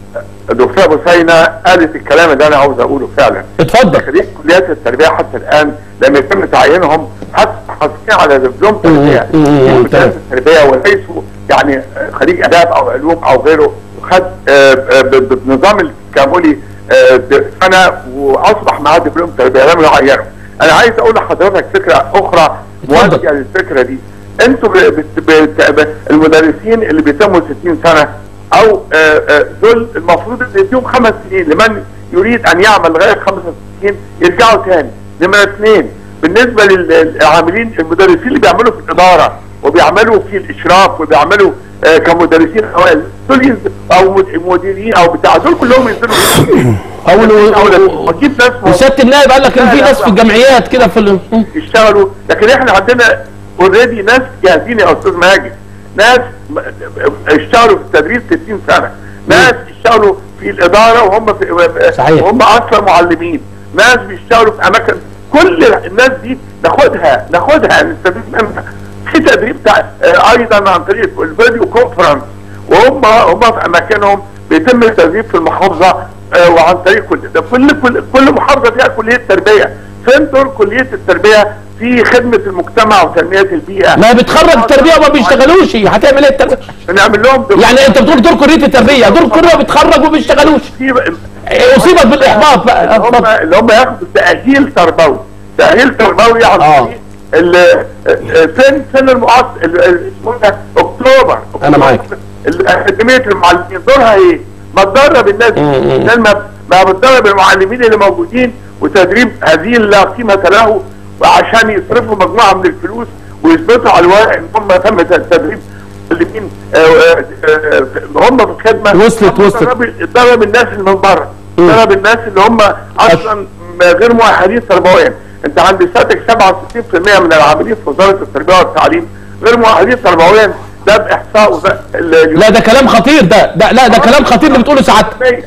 الدكتوره بوسينه قالت الكلام اللي انا عاوز اقوله فعلا اتفضل خريج كليات التربيه حتى الان لم يتم تعيينهم حتى حاصلين على دبلوم تربيه مم، مم، مم، في كليات التربيه وليسوا يعني خريج اداب او علوم او غيره خد آه، آه، ب- ب- بالنظام التكاملي آه، د- سنه واصبح معاه دبلوم تربيه لم يعينه انا عايز اقول لحضرتك فكره اخرى اتفضل. موازيه للفكره دي انتوا ب- بت- بت- ب- المدرسين اللي بيتموا 60 سنه او آه، آه، دول المفروض ان يديهم خمس سنين لمن يريد ان يعمل لغايه 65 يرجعوا تاني نمره اثنين بالنسبه لل- للعاملين المدرسين اللي بيعملوا في الاداره وبيعملوا في الاشراف وبيعملوا آه، كمدرسين اوائل دول ينزل او مد- مديرين او بتاع دول كلهم ينزلوا او أو وتجيب ناس وسياده النائب قال لك ان في لا، لا، ناس في لا. الجمعيات كده في ال- مم. يشتغلوا لكن احنا عندنا اوريدي ناس جاهزين يا استاذ ماجد ناس م- اشتغلوا في التدريس 60 سنه ناس اشتغلوا في الاداره وهم في صحيح. وهم اصلا معلمين ناس بيشتغلوا في اماكن كل الناس دي ناخدها ناخدها نستفيد منها في تدريب تع- آه، ايضا عن طريق الفيديو كونفرنس وهم هم في اماكنهم بيتم التدريب في المحافظه آه، وعن طريق كل ده كل كل كل محافظه فيها كليه تربيه فين دور كليه التربيه في خدمه المجتمع وتنميه البيئه ما بتخرج تربيه وما بيشتغلوش هتعمل ايه التربيه بنعمل لهم دور- يعني انت بتقول دور كليه التربيه دور كليه بتخرج وما بيشتغلوش في- اصيبت بالاحباط بقى اللي هم اتفضل. اللي هم ياخدوا تاهيل تربوي تاهيل تربوي عن آه. طريق ال- فين فين المعاصر ال- ال- اسمه ده اكتوبر أنا معاك. ال- اكاديميه المعلمين دورها ايه؟ ما تدرب الناس مم، مم. الناس ما ما بتدرب المعلمين اللي موجودين وتدريب هذه لا قيمه له وعشان يصرفوا مجموعه من الفلوس ويثبتوا على الورق ان هم تم تدريب المعلمين آه، آه، آه، هم في الخدمه وصلت- هم وصلت. درب- درب الناس اللي من بره مم. درب الناس اللي هم اصلا غير مؤهلين تربويا انت عند ساتك 67% من العاملين في وزاره التربيه والتعليم غير مؤهلين تربويا ده باحصاء وزا- ال- لا ده كلام خطير ده ده لا ده كلام خطير اللي بتقوله سعادتك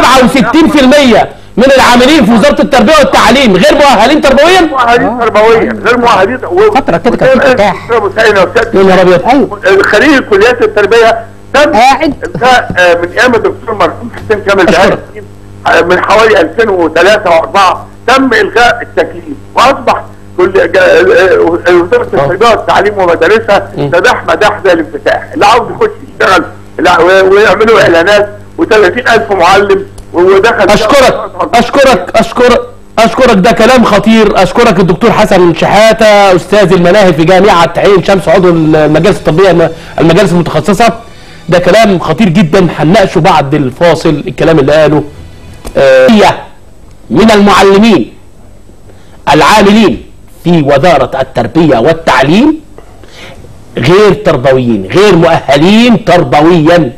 67% من العاملين في وزاره التربيه والتعليم غير مؤهلين تربويا مؤهلين تربويا غير مؤهلين و- فترة كده كان في وزي ما فتاح. قلت لك يا أستاذ يا نهار ابيض ايوه خريج كليات التربيه تم قاعد. الغاء آه، من ايام الدكتور مرحوم حسين كامل أشكرك. جهاد آه، من حوالي 2003 و4 تم الغاء التكليف واصبح كل جا- آه، آه، وزاره التربيه والتعليم ومدارسها تداح مداح زي الانفتاح اللي عاوز يخش يشتغل لا، و- ويعملوا اعلانات و30000 معلم ودخل اشكرك اشكرك اشكرك اشكرك ده كلام خطير اشكرك الدكتور حسن شحاته استاذ المناهج في جامعه عين شمس عضو المجالس الطبيه المجالس المتخصصه ده كلام خطير جدا هنناقشه بعد الفاصل الكلام اللي قاله آه، هي من المعلمين العاملين في وزاره التربيه والتعليم غير تربويين غير مؤهلين تربويا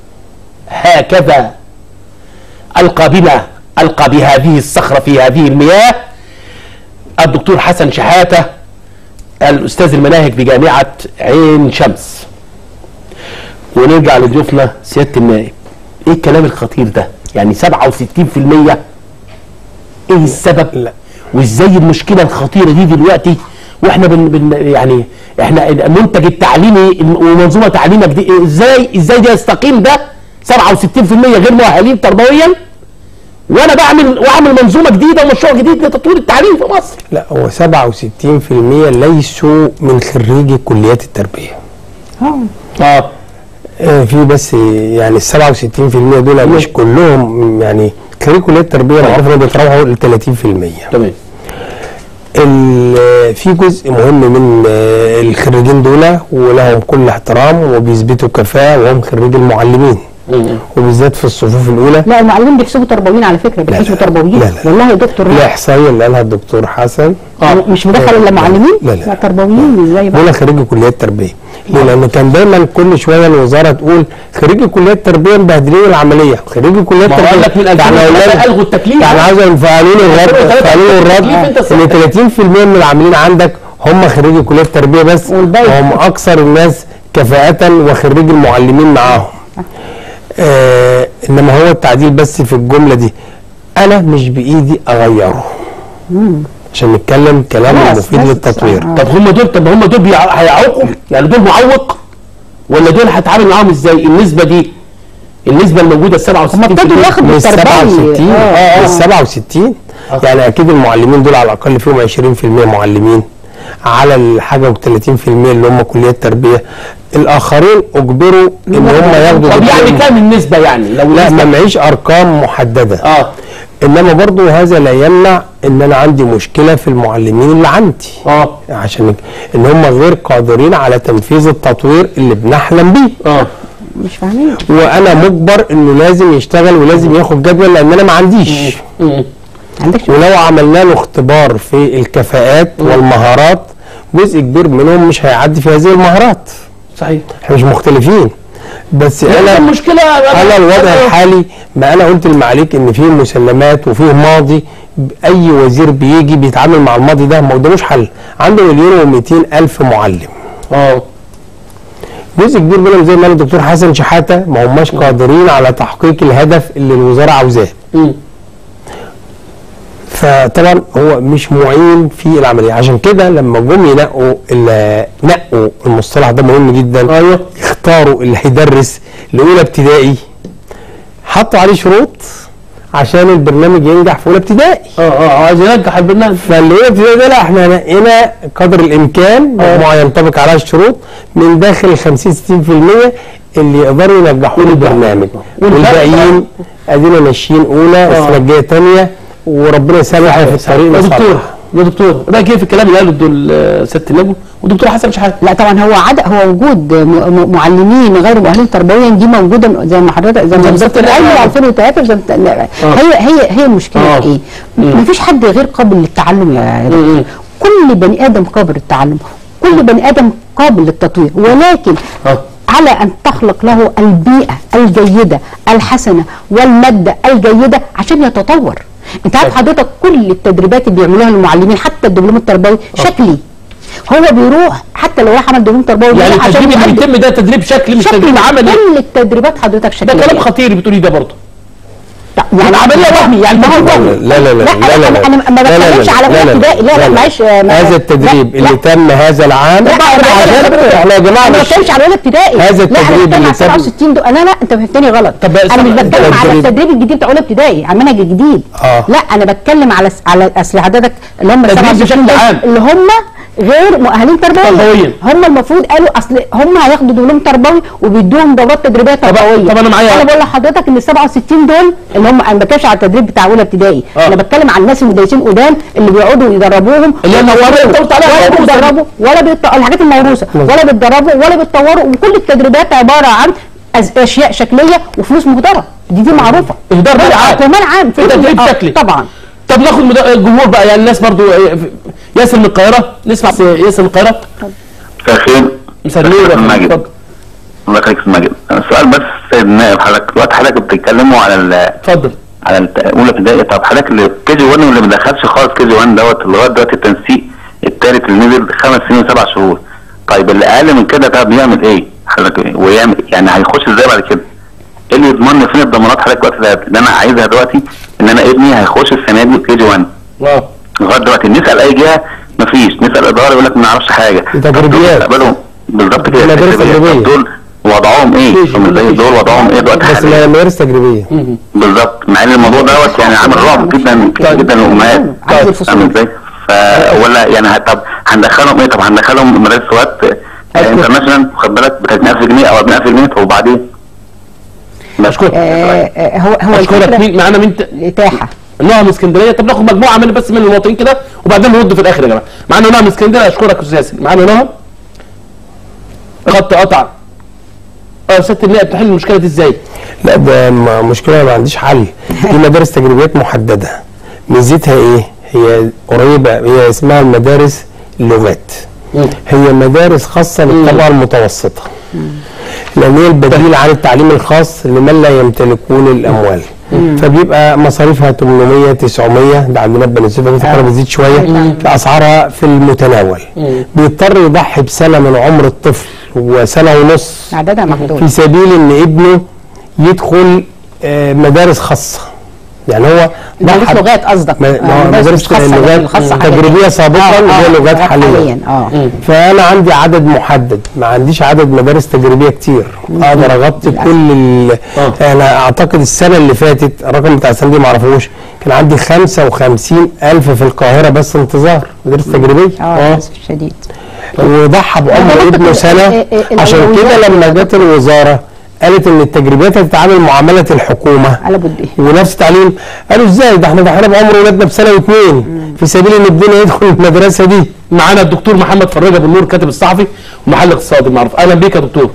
هكذا ألقى بنا ألقى بهذه الصخرة في هذه المياه الدكتور حسن شحاتة الأستاذ المناهج بجامعة عين شمس ونرجع لضيوفنا سيادة النائب إيه الكلام الخطير ده يعني 67% إيه السبب لا. وإزاي المشكلة الخطيرة دي دلوقتي واحنا بن بن يعني احنا المنتج التعليمي ومنظومه تعليمك دي ازاي ازاي ده يستقيم ده 67% غير مؤهلين تربويا وانا بعمل واعمل منظومه جديده ومشروع جديد لتطوير التعليم في مصر لا هو 67% ليسوا من خريجي كليات التربيه اه آه، في بس يعني ال 67% دول مش كلهم يعني خريج كليات التربيه انا عارف انهم بيتراوحوا ل 30% تمام ال- في جزء مهم من آه، الخريجين دول ولهم كل احترام وبيثبتوا كفاءه وهم خريج المعلمين وبالذات في الصفوف الاولى لا المعلمين بيحسبوا تربويين على فكره بيحسبوا لا. تربويين لا، لا. والله يا دكتور لا. الاحصائيه اللي قالها الدكتور حسن آه. مش مدخل الا معلمين لا، لا. لا تربويين ازاي بقى دول خريجي كليات تربيه ليه؟ لان كان دايما كل شويه الوزاره تقول خريجي كليات تربيه مبهدلين العمليه خريجي كليات ما هو تربيه قال لك من يعني 2003 أولاد- الغوا التكليف يعني عاوز فعلين الرد 2003 فعلين التكليف الرد أنت صح. ان 30% من العاملين عندك هم خريجي كليات تربيه بس والباقي- وهم اكثر الناس كفاءه وخريج المعلمين معاهم آه انما هو التعديل بس في الجمله دي انا مش بايدي اغيره عشان نتكلم كلام خلاص، مفيد بس- للتطوير آه. طب هم دول طب هم دول بيع- هيعوقوا يعني دول معوق ولا دول هتعامل معاهم ازاي النسبه دي النسبه الموجوده ال 67 هم ابتدوا ياخدوا مش التربوي 67 آه. مش 67 يعني اكيد المعلمين دول على الاقل فيهم 20% معلمين على الحاجه و30% اللي هم كليات تربيه الاخرين اجبروا ان هم ياخدوا طب يعني دبلوم. كام النسبه يعني لو لا النسبة- ما معيش ارقام محدده اه انما برضو هذا لا يمنع ان انا عندي مشكله في المعلمين اللي عندي اه عشان ان هم غير قادرين على تنفيذ التطوير اللي بنحلم بيه اه مش فاهمين وانا مجبر انه لازم يشتغل ولازم ياخد جدول لان انا ما عنديش مم. عندك شغل ولو عملنا له اختبار في الكفاءات والمهارات جزء كبير منهم مش هيعدي في هذه المهارات صحيح احنا مش مختلفين بس انا انا المشكله على الوضع الحالي ما انا قلت للمعاليك ان فيه مسلمات وفيه ماضي اي وزير بيجي بيتعامل مع الماضي ده ما قداموش حل عنده مليون و200 الف معلم اه جزء كبير منهم زي ما قال الدكتور حسن شحاته ما هماش قادرين على تحقيق الهدف اللي الوزاره عاوزاه مم. فطبعا هو مش معين في العمليه عشان كده لما جم ينقوا ال- نقوا المصطلح ده مهم جدا ايوه اختاروا اللي هيدرس لاولى ابتدائي حطوا عليه شروط عشان البرنامج ينجح في اولى ابتدائي اه اه عايز ينجح البرنامج فاللي اولى ابتدائي ده لا احنا نقينا قدر الامكان مجموعه ينطبق عليها الشروط من داخل ال 50 60% اللي يقدروا ينجحوا له البرنامج والباقيين ادينا ماشيين اولى السنه الجايه ثانيه وربنا يسامحنا في الطريق يا نصلح. دكتور يا دكتور رايك ايه في الكلام اللي قاله الدول آه، سياده النجم والدكتور حسن شحاته لا طبعا هو عدد هو وجود م- م- معلمين غير مؤهلين تربويا دي موجوده زي ما حضرتك زي ما زي بالظبط ما قال قلنا. 2003 زي ما- لا، هي هي هي المشكله آه. في ايه؟ مفيش حد غير قابل للتعلم يا يا دكتور. مم. كل بني ادم قابل للتعلم كل بني ادم قابل للتطوير ولكن اه على ان تخلق له البيئه الجيده الحسنه والماده الجيده عشان يتطور انت عارف حضرتك كل التدريبات اللي بيعملوها المعلمين حتى الدبلوم التربوي شكلي هو بيروح حتى لو راح عمل دبلوم تربوي يعني بيروح عشان التدريب اللي يقدم. بيتم ده تدريب شكلي مش شكلي تدريب عملي كل التدريبات حضرتك ده شكليه كلام خطير بتقولي ده برضه يعني عمليه وهمي يعني ما هو تدريب وهمي. لا لا لا لا لا لا انا أنا ما لا لا بتكلمش لا على لا اولى لا ابتدائي لا لا معلش آه، ما- هذا التدريب لا، اللي لا. تم هذا العام لا انا عشان احنا يا جماعه انا ما مش بتكلمش على اولى ابتدائي هذا لا التدريب انا بتكلم اللي على تم- 67 دول لا لا انت فهمتني غلط طب انا مش استنى، بتكلم على التدريب- التدريب الجديد بتاع اولى ابتدائي على المنهج الجديد آه. لا انا بتكلم على على اصل حضرتك اللي هم تدريب 67 بشكل دول عام. اللي هم غير مؤهلين تربويا تربويا. هم المفروض قالوا اصل هم هياخدوا دبلوم تربوي وبيدوهم دورات تدريبيه تربويه طب أنا معايا- انا بقول لحضرتك ان ال 67 دول اللي هم انا ما بتكلمش على التدريب بتاع اولى ابتدائي آه. انا بتكلم عن الناس المدرسين قدام اللي بيقعدوا يدربوهم اللي هي الموروثة اللي أنت قلت عليها ولا الموروثة. بيتدربوا ولا بيط... الحاجات الموروثه ولا بيتدربوا ولا بيتطوروا وكل التدريبات عباره عن أز- اشياء شكليه وفلوس مهدره دي دي معروفه إهدار مال عام. كمان عام في تدريب آه، شكلي. طبعا طب ناخد مد- الجمهور بقى يعني الناس برضو آه، ياسر من القاهره نسمع ياسر من القاهره مساء الخير مساء النور يا فندم. ماجد اتفضل الله يخليك يا أستاذ ماجد السؤال بس سيد النائب حضرتك دلوقتي حضرتك بتتكلموا على ال اتفضل على الت- اولى ابتدائي طب حضرتك اللي كي جي 1 واللي ما دخلش خالص كي جي 1 دوت لغايه دلوقتي التنسيق الثالث اللي نزل خمس سنين وسبع شهور طيب اللي اقل من كده ده بيعمل ايه؟ حضرتك إيه؟ ويعمل يعني هيخش ازاي بعد كده؟ ايه اللي يضمن لي فين الضمانات حضرتك دلوقتي ده- اللي انا عايزها دلوقتي ان انا ابني هيخش السنه دي كي جي 1 اه لغايه دلوقتي نسال اي جهه مفيش نسال اداره يقول لك ما نعرفش حاجه تجريبيات. طب دول مستقبلهم بالظبط كده مدارس تجريبيات. تجريبية. طب دول وضعهم ايه؟ مفيش، هم زي مفيش. دول وضعهم ايه دلوقتي بس حاليا؟ مدارس تجريبيه بالظبط مع ان الموضوع دوت يعني عامل رعب جدا طيب. جدا للامهات عايز الفصول. فاهم ازاي؟ ف ولا يعني ه- طب هندخلهم ايه؟ طب هندخلهم مدارس وقت انترناشونال واخد بالك ب 30000 جنيه او 40000 جنيه طب وبعدين؟ بس اشكرك آه، آه، هو هو اشكرك الفكرة مين معانا مين ت- الاتاحه نوع من اسكندريه طب ناخد مجموعه من بس من المواطنين كده وبعدين نرد في الاخر يا جماعه معانا نوع من اسكندريه اشكرك يا استاذ ياسر معانا نوع خط قطع اه ست النائب تحل المشكله دي ازاي؟ لا ده م- مشكله ما عنديش حل دي مدارس تجريبيات محدده ميزتها ايه هي قريبه هي اسمها المدارس اللغات هي مدارس خاصه بالطبقه المتوسطه لان هي البديل عن التعليم الخاص لمن لا يمتلكون الاموال فبيبقى مصاريفها 800 900 ده عندنا في بني سويف الفقره بتزيد شويه في اسعارها في المتناول بيضطر يضحي بسنه من عمر الطفل وسنه ونص عددها محدود في سبيل ان ابنه يدخل آه، مدارس خاصه يعني هو مدارس ضحى- لغات قصدك ما- آه، ما هو مدارس مدارس خاصة اللغات الخاصة حالياً. تجريبيه سابقا آه، وهي آه، لغات حاليا اه فانا عندي عدد محدد ما عنديش عدد مدارس تجريبيه كتير اقدر اغطي للأسف. كل ال... آه. انا اعتقد السنه اللي فاتت الرقم بتاع السنه دي ما اعرفوش كان عندي 55 الف في القاهره بس انتظار مدارس تجريبيه اه للاسف الشديد وضحى بعمر هو ابنه ال- سنه ال- ال- عشان كده الأولويات لما جت الوزاره قالت ان التجريبيات هتتعامل معامله الحكومه قلبوا الدنيا ونفس التعليم قالوا ازاي ده احنا ضحينا بعمر ولادنا بسنه واثنين في سبيل ان ابننا يدخل المدرسه دي معانا الدكتور محمد فراج ابو النور كاتب الصحفي ومحل اقتصادي معروف اهلا بيك يا دكتور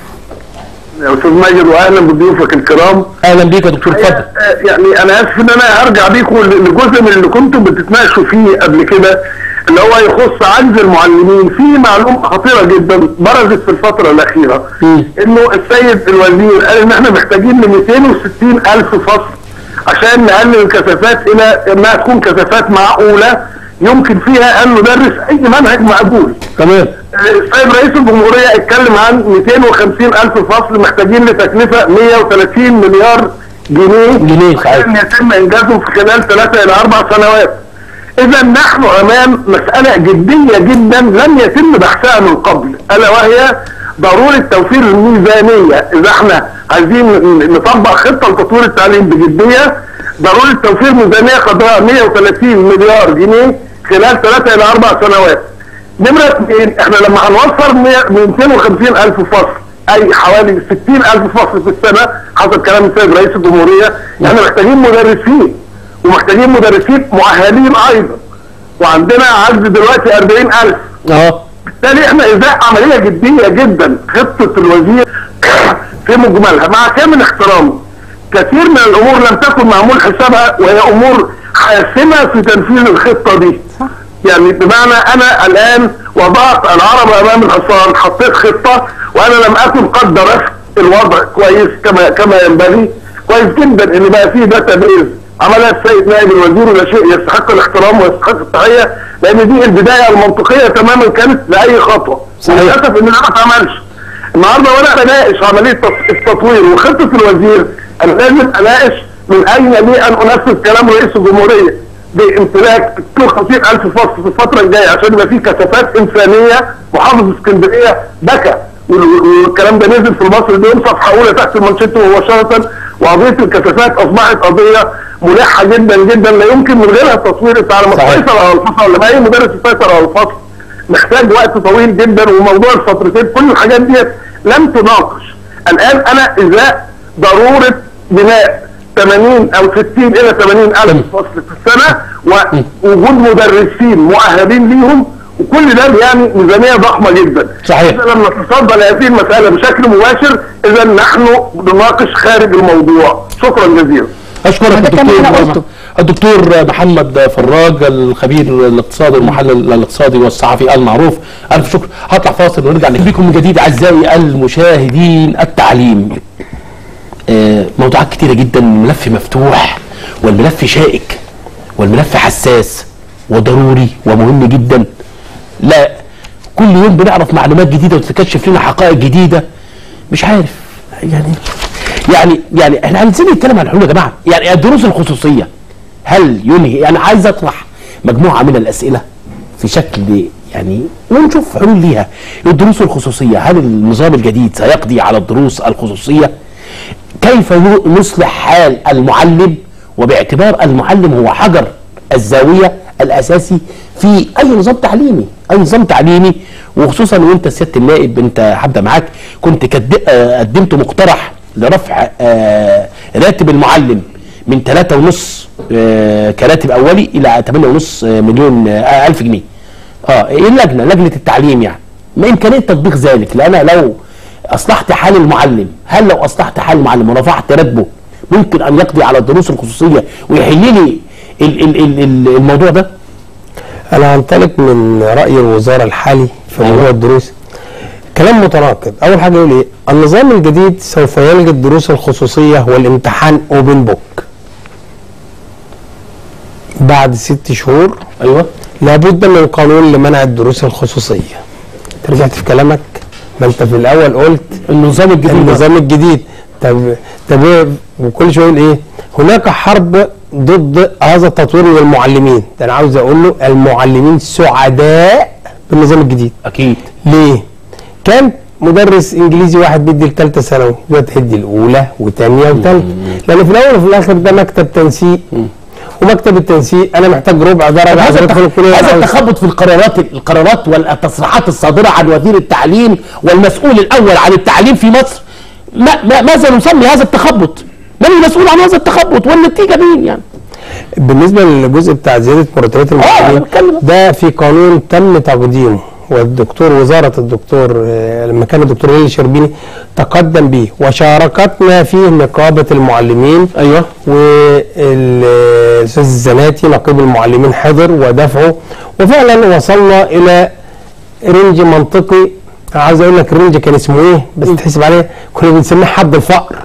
يا استاذ ماجد واهلا بضيوفك الكرام اهلا بيك يا دكتور اتفضل آه، يعني انا اسف ان انا هرجع بيكم لجزء من اللي كنتم بتتناقشوا فيه قبل كده اللي هو يخص عجز المعلمين في معلومه خطيره جدا برزت في الفتره الاخيره انه السيد الوزير قال ان احنا محتاجين ل 260 الف فصل عشان نقلل الكثافات الى انها تكون كثافات معقوله يمكن فيها ان ندرس اي منهج مقبول تمام السيد رئيس الجمهورية اتكلم عن 250 ألف فصل محتاجين لتكلفة 130 مليار جنيه جنيه، صحيح. عشان يتم إنجازهم في خلال ثلاثة إلى أربع سنوات إذا نحن أمام مسألة جدية جدا لم يتم بحثها من قبل ألا وهي ضرورة توفير الميزانية إذا احنا عايزين ن- نطبق خطة لتطوير التعليم بجدية ضرورة توفير ميزانية قدرها 130 مليار جنيه خلال ثلاثة إلى أربع سنوات نمرة اثنين احنا لما هنوفر 100 250 ألف فصل أي حوالي 60 ألف فصل في السنة حسب كلام السيد رئيس الجمهورية احنا محتاجين مدرسين ومحتاجين مدرسين مؤهلين أيضا وعندنا عجز دلوقتي 40 ألف اه بالتالي احنا ازاء عمليه جديه جدا خطه الوزير في مجملها مع كامل احترامي كثير من الامور لم تكن معمول حسابها وهي امور حاسمه في تنفيذ الخطه دي صح. يعني بمعنى انا الان وضعت العرب امام الحصان حطيت خطه وانا لم اكن قد درست الوضع كويس كما كما ينبغي كويس جدا ان بقى فيه داتا بيز عملها السيد نائب الوزير وده شيء يستحق الاحترام ويستحق التحيه لان دي البدايه المنطقيه تماما كانت لاي خطوه صحيح. للاسف ان ده ما اتعملش النهارده وانا بناقش عمليه تط- التطوير وخطه الوزير انا لازم اناقش من اين لي ان انفذ كلام رئيس الجمهوريه بامتلاك 52 الف فصل في الفتره الجايه عشان يبقى في كثافات انسانيه محافظ اسكندريه بكى وال- والكلام ده نزل في المصري اليوم صفحه اولى تحت المانشيت مباشره وقضيه الكثافات اصبحت قضيه ملحه جدا جدا لا يمكن من غيرها التصوير انت على ما صحيح. تسيطر على الفصل لما اي مدرس يسيطر على الفصل محتاج وقت طويل جدا وموضوع الفترتين كل الحاجات دي لم تناقش الان انا ازاء ضروره بناء 80 او 60 الى 80 الف فصل في السنه ووجود مدرسين مؤهلين ليهم وكل ده يعني ميزانيه ضخمه جدا صحيح. اذا لم نتصدى لهذه المساله بشكل مباشر اذا نحن نناقش خارج الموضوع شكرا جزيلا اشكرك ده كان الدكتور أنا قلته. الدكتور محمد فراج الخبير الاقتصادي المحلل الاقتصادي والصحفي المعروف الف شكر هطلع فاصل ونرجع بكم من جديد اعزائي المشاهدين التعليم آه، موضوعات كتيرة جدا الملف مفتوح والملف شائك والملف حساس وضروري ومهم جدا لا كل يوم بنعرف معلومات جديدة وتتكشف لنا حقائق جديدة مش عارف يعني يعني يعني احنا عايزين نتكلم عن الحلول يا جماعه يعني الدروس الخصوصيه هل ينهي انا عايز اطرح مجموعه من الاسئله في شكل يعني ونشوف حلول ليها الدروس الخصوصيه هل النظام الجديد سيقضي على الدروس الخصوصيه كيف نصلح حال المعلم وباعتبار المعلم هو حجر الزاويه الاساسي في اي نظام تعليمي اي نظام تعليمي وخصوصا وانت سياده النائب انت هبدا معاك كنت كد- آه، قدمت مقترح لرفع آه، راتب المعلم من ثلاثة ونص آه، كراتب اولي الى 8 ونص مليون آه، الف جنيه اه ايه اللجنه لجنه التعليم يعني ما امكانيه تطبيق ذلك لان لو اصلحت حال المعلم هل لو اصلحت حال المعلم ورفعت راتبه ممكن ان يقضي على الدروس الخصوصيه ويحل لي ال- ال- ال- ال- الموضوع ده انا هنطلق من راي الوزاره الحالي في أيوة. موضوع الدروس كلام متناقض اول حاجه يقول ايه النظام الجديد سوف يلغي الدروس الخصوصيه والامتحان اوبن بوك بعد ست شهور ايوه لابد من قانون لمنع الدروس الخصوصيه أنت رجعت في كلامك ما انت في الاول قلت النظام الجديد النظام الجديد طب طب إيه؟ وكل شويه يقول ايه هناك حرب ضد هذا التطوير من المعلمين ده انا عاوز اقول له المعلمين سعداء بالنظام الجديد اكيد ليه؟ كان مدرس انجليزي واحد بيدي الثالثه ثانوي دلوقتي هيدي الاولى وثانيه وثالثه لان في الاول وفي الاخر ده مكتب تنسيق ومكتب التنسيق انا محتاج ربع درجه هذا عشان ادخل التخ- الكليه هذا العاوز- التخبط في القرارات القرارات والتصريحات الصادره عن وزير التعليم والمسؤول الاول عن التعليم في مصر ما ما ماذا نسمي هذا التخبط؟ من المسؤول عن هذا التخبط والنتيجه مين يعني؟ بالنسبه للجزء بتاع زياده مرتبات أنا المعلمين بتكلم. ده في قانون تم تقديمه والدكتور وزاره الدكتور آه، لما كان الدكتور هلال الشربيني تقدم به وشاركتنا فيه نقابه المعلمين ايوه والاستاذ الزناتي نقيب المعلمين حضر ودفعه وفعلا وصلنا الى رينج منطقي عاوز اقول لك الرينج كان اسمه ايه بس تحسب عليه كنا بنسميه حد الفقر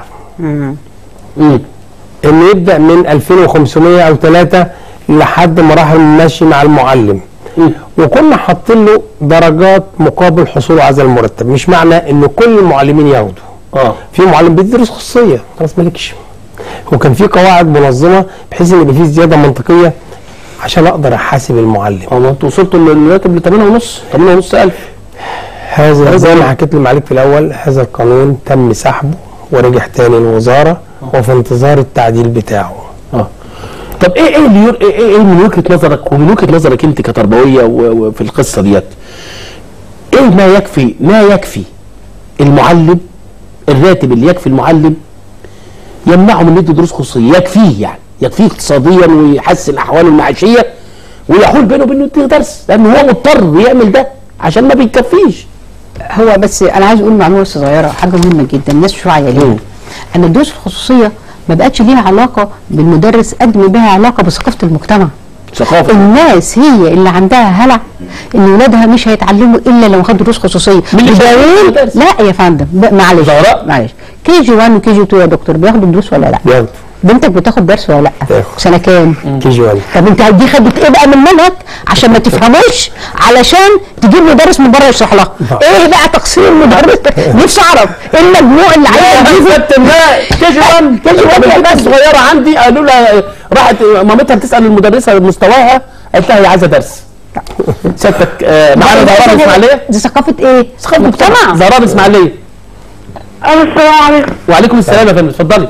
مم. انه يبدا من 2500 او 3 لحد مراحل ماشي مع المعلم مم. وكنا حاطين له درجات مقابل حصوله على هذا المرتب مش معنى ان كل المعلمين ياخدوا اه في معلم بيدرس خصوصيه خلاص مالكش وكان في قواعد منظمه بحيث ان يبقى في زياده منطقيه عشان اقدر احاسب المعلم اه ما انتوا وصلتوا للراتب ل 8 ونص 8 ونص الف هذا زي ما حكيت لمعاليك في الاول هذا القانون تم سحبه ورجع تاني الوزاره وفي انتظار التعديل بتاعه اه طب ايه ايه اللي ير... ايه ايه إيه من وجهه نظرك ومن وجهه نظرك انت كتربويه و- وفي القصه ديت ايه ما يكفي ما يكفي المعلم الراتب اللي يكفي المعلم يمنعه من يدي دروس خصوصيه يكفيه يعني يكفيه اقتصاديا ويحسن احواله المعيشيه ويحول بينه وبينه يدي درس لان هو مضطر يعمل ده عشان ما بيكفيش هو بس انا عايز اقول معلومه صغيره حاجه مهمه جدا الناس مش واعيه ليها ان الدروس الخصوصيه ما بقتش ليها علاقه بالمدرس قد ما بها علاقه بثقافه المجتمع ثقافه الناس هي اللي عندها هلع ان ولادها مش هيتعلموا الا لو خدوا دروس خصوصيه مين اللي شايف بدليل المدرس؟ لا يا فندم ب- معلش زهراء؟ معلش كي جي 1 وكي جي 2 يا دكتور بياخدوا دروس ولا لا؟ يلا بنتك بتاخد درس ولا لا؟ تاخد. سنه كام؟ كي جي 1 طب انت دي خدت ايه بقى من منهج عشان ما تفهموش علشان تجيب مدرس من بره يشرح لها ايه بقى تقصير المدرس نفسي اعرف ايه المجموع اللي عايز تجيبه كابتن لا كيجي 1 كيجي 1 البنت صغيره عندي قالوا لها راحت مامتها بتسال المدرسه مستواها قالت لها هي عايزه درس سيادتك آه، معانا زهراء من الاسماعيليه دي ثقافه ايه؟ ثقافه مجتمع زهراء من الاسماعيليه الو السلام عليكم وعليكم السلام يا فندم اتفضلي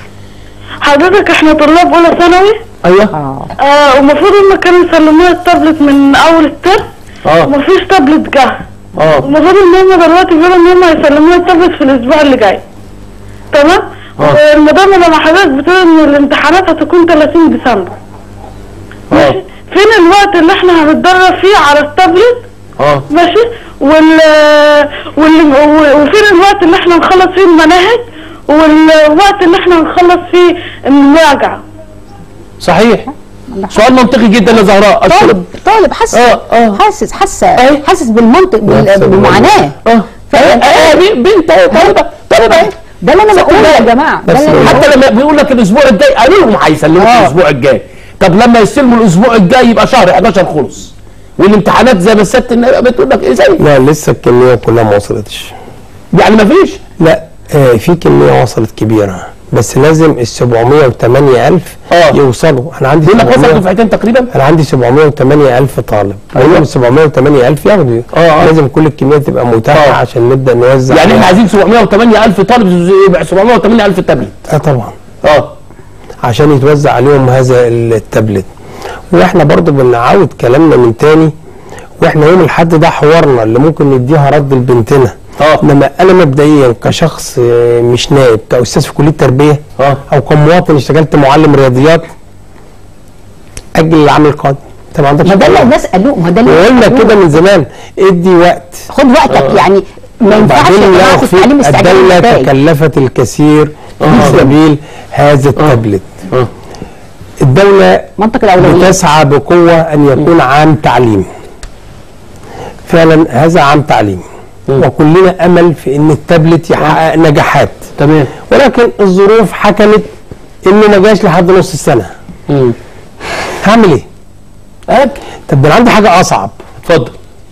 حضرتك احنا طلاب اولى ثانوي ايوه آه ومفروض هم كانوا يسلمونا التابلت من اول الترم اه ومفيش تابلت جه اه المفروض ان هم دلوقتي بيقولوا ان هم هيسلمونا التابلت في الاسبوع اللي جاي تمام اه. والمدام لما حضرتك بتقول ان الامتحانات هتكون 30 ديسمبر اه فين الوقت اللي احنا هنتدرب فيه على التابلت اه ماشي وال وال وفين الوقت اللي احنا نخلص فيه المناهج والوقت اللي احنا نخلص فيه المراجعه صحيح سؤال منطقي جدا يا زهراء أشكرك. طالب طالب حاسس اه، اه. حاسس حاسه اي. حاسس بالمنطق بال- نفس بالمعاناه اه فاهم؟ اه بي- بنت اهي طالبه طالبه اهي ده اللي انا ست بقوله يا دقايق. جماعه ده بس اللي أنا حتى لما بيقول لك الاسبوع الجاي قالوا لهم هيسلموا اه. الاسبوع الجاي طب لما يستلموا الاسبوع الجاي يبقى شهر 11 خلص والامتحانات زي ما الست النائبه بتقول لك ازاي لا لسه الكميه كلها ما وصلتش يعني ما فيش لا آه في كميه وصلت كبيره بس لازم ال 708 الف اه. يوصلوا انا عندي بيقول لك وصل 700 دفعتين تقريبا انا عندي 708 الف طالب أيوة. ايوه 708 الف ياخدوا اه، اه. لازم كل الكميه تبقى متاحه اه. عشان نبدا نوزع يعني احنا عايزين 708 الف طالب يبقى 708 الف تابلت اه طبعا اه عشان يتوزع عليهم هذا التابلت واحنا برضو بنعاود كلامنا من تاني واحنا يوم الحد ده حوارنا اللي ممكن نديها رد لبنتنا اه. انما انا مبدئيا كشخص آه، مش نائب كاستاذ في كليه تربيه اه. او كمواطن اشتغلت معلم رياضيات اجل العام القادم انت ما عندكش ما ده اللي طبعاً. الناس قالوه ما ده اللي وقلنا قالوه. كده من زمان ادي وقت خد وقتك يعني ما ينفعش وبعدين يا جماعه في ياخد التعليم استعجال الدولة النتائج تكلفت الكثير في آه. سبيل هذا التابلت اه الدولة منطق الاولويات بتسعى بقوة أن يكون عام تعليم فعلا هذا عام تعليم وكلنا أمل في أن التابلت يحقق نجاحات تمام ولكن الظروف حكمت أنه ما جاش لحد نص السنة امم هعمل إيه؟ أك. طب ده أنا عندي حاجة أصعب اتفضل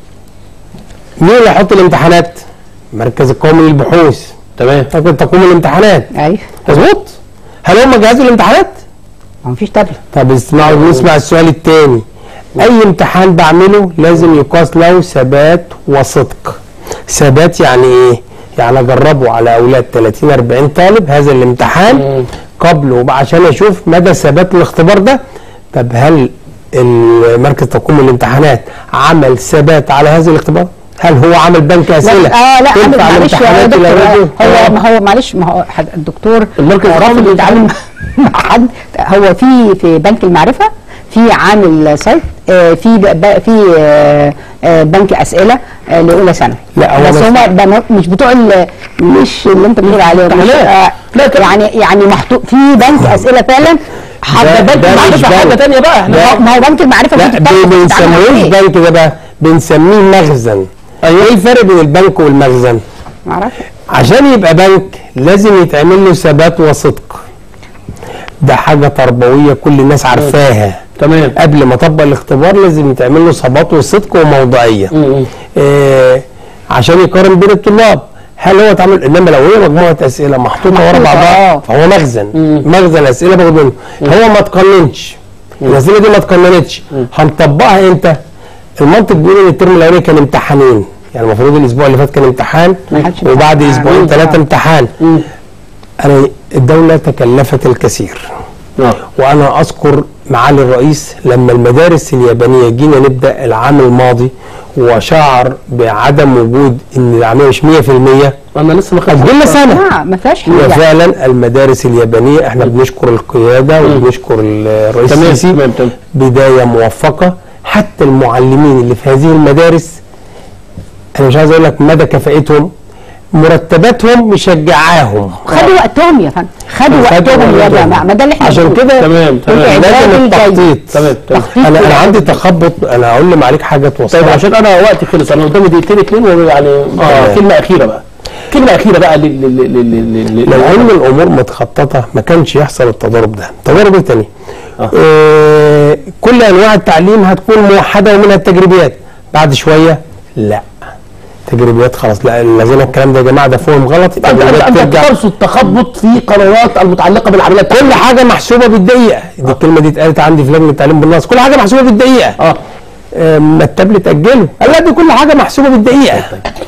مين اللي هيحط الامتحانات؟ المركز القومي للبحوث تمام لكن تقوم الامتحانات ايوه مظبوط؟ هل هم جهزوا الامتحانات؟ ما مفيش تابلت طب اسمعوا نسمع السؤال الثاني اي امتحان بعمله لازم يقاس له ثبات وصدق ثبات يعني ايه يعني اجربه على اولاد 30 40 طالب هذا الامتحان قبل وبعد عشان اشوف مدى ثبات الاختبار ده طب هل المركز تقويم الامتحانات عمل ثبات على هذا الاختبار هل هو عمل بنك اسئله اه لا تنفع عامل معلش يا الامتحانات دكتور الأولاد؟ هو ما هو معلش ما هو حد- الدكتور المركز رافض القومي يتعامل مع حد هو في في بنك المعرفه في عامل سايت آه، في ب- ب- في آه، آه، بنك اسئله آه، لاولى سنه لا، هو بس بس- هم بنات مش بتوع ال- مش اللي انت بتقول عليه مش امتحانات. آه، لا، كده. يعني يعني محطوط في بنك اسئله فعلا حد ده- بنك ده مش المعرفه بنك. حاجه تانية بقى احنا ما هو- ما هو بنك المعرفه لا فيه بتتعامل- ما بتتعامل بنسميهوش عليه. بنك ده بقى بنسميه مخزن ايه الفرق بين البنك والمخزن معرفش عشان يبقى بنك لازم يتعمل له ثبات وصدق ده حاجة تربوية كل الناس عارفاها تمام قبل ما اطبق الاختبار لازم يتعمل له ثبات وصدق وموضوعية آه عشان يقارن بين الطلاب هل هو اتعمل انما لو هي مجموعه اسئله محطوطه ورا محطوطة، بعضها آه. فهو مخزن مخزن اسئله باخد منه هو ما تقننش الاسئله دي ما اتقننتش هنطبقها امتى؟ المنطق بيقول ان الترم الاولاني كان امتحانين يعني المفروض الاسبوع اللي فات كان امتحان ما حدش وبعد امتحان. اسبوعين مم. ثلاثه آه. امتحان انا الدوله تكلفت الكثير آه. وانا اذكر معالي الرئيس لما المدارس اليابانيه جينا نبدا العام الماضي وشعر بعدم وجود ان العمليه مش 100% انا لسه ما خدتش اجلنا سنه لا ما فيهاش حاجه وفعلا المدارس اليابانيه احنا بنشكر القياده وبنشكر الرئيس تمام السيسي تمام تمام بدايه موفقه حتى المعلمين اللي في هذه المدارس انا مش عايز اقول لك مدى كفاءتهم مرتباتهم مشجعاهم خدوا وقتهم يا فندم خدوا وقتهم يا وقتهم. جماعه ما ده اللي احنا عشان بنقوله. كده تمام تمام والإعداد لازم الجيد. التخطيط تمام تمام تخطيط انا انا وإعداد. عندي تخبط انا هقول لمعاليك حاجه توصل طيب عشان انا وقتي خلص انا قدامي دقيقتين اتنين ويعني آه كلمه اخيره بقى كلمه اخيره بقى لل لل لل لل- لل- لو ان الامور متخططه ما كانش يحصل التضارب ده التضارب الثاني آه. آه كل انواع التعليم هتكون موحده ومنها التجريبيات بعد شويه لا تجريبيات خلاص لا لازم الكلام ده يا جماعه ده فهم غلط انت انت التجريبيات انت ترجع ترصد تخبط في قرارات المتعلقه بالعمليه كل التعليميه حاجه محسوبه بالدقيقه دي الكلمه دي اتقالت عندي في لجنه التعليم بالنص كل حاجه محسوبه بالدقيقه اه آه، ما التابلت اجله قال لا دي كل حاجه محسوبه بالدقيقه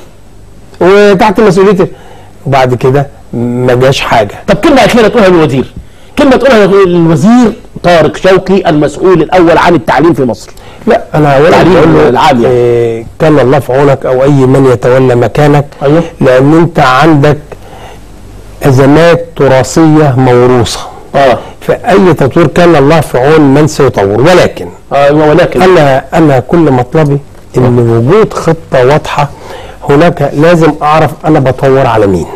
وتحت مسؤوليه وبعد كده ما جاش حاجه طب كلمه اخيره تقولها للوزير كلمه تقولها للوزير طارق شوقي المسؤول الاول عن التعليم في مصر لا انا اولا التعليم بقول له العام يعني. آه، كان الله في عونك او اي من يتولى مكانك أيوه. لان انت عندك ازمات تراثيه موروثه اه فاي تطوير كان الله في عون من سيطور ولكن اه ولكن انا انا كل مطلبي ان وجود خطه واضحه هناك لازم اعرف انا بطور على مين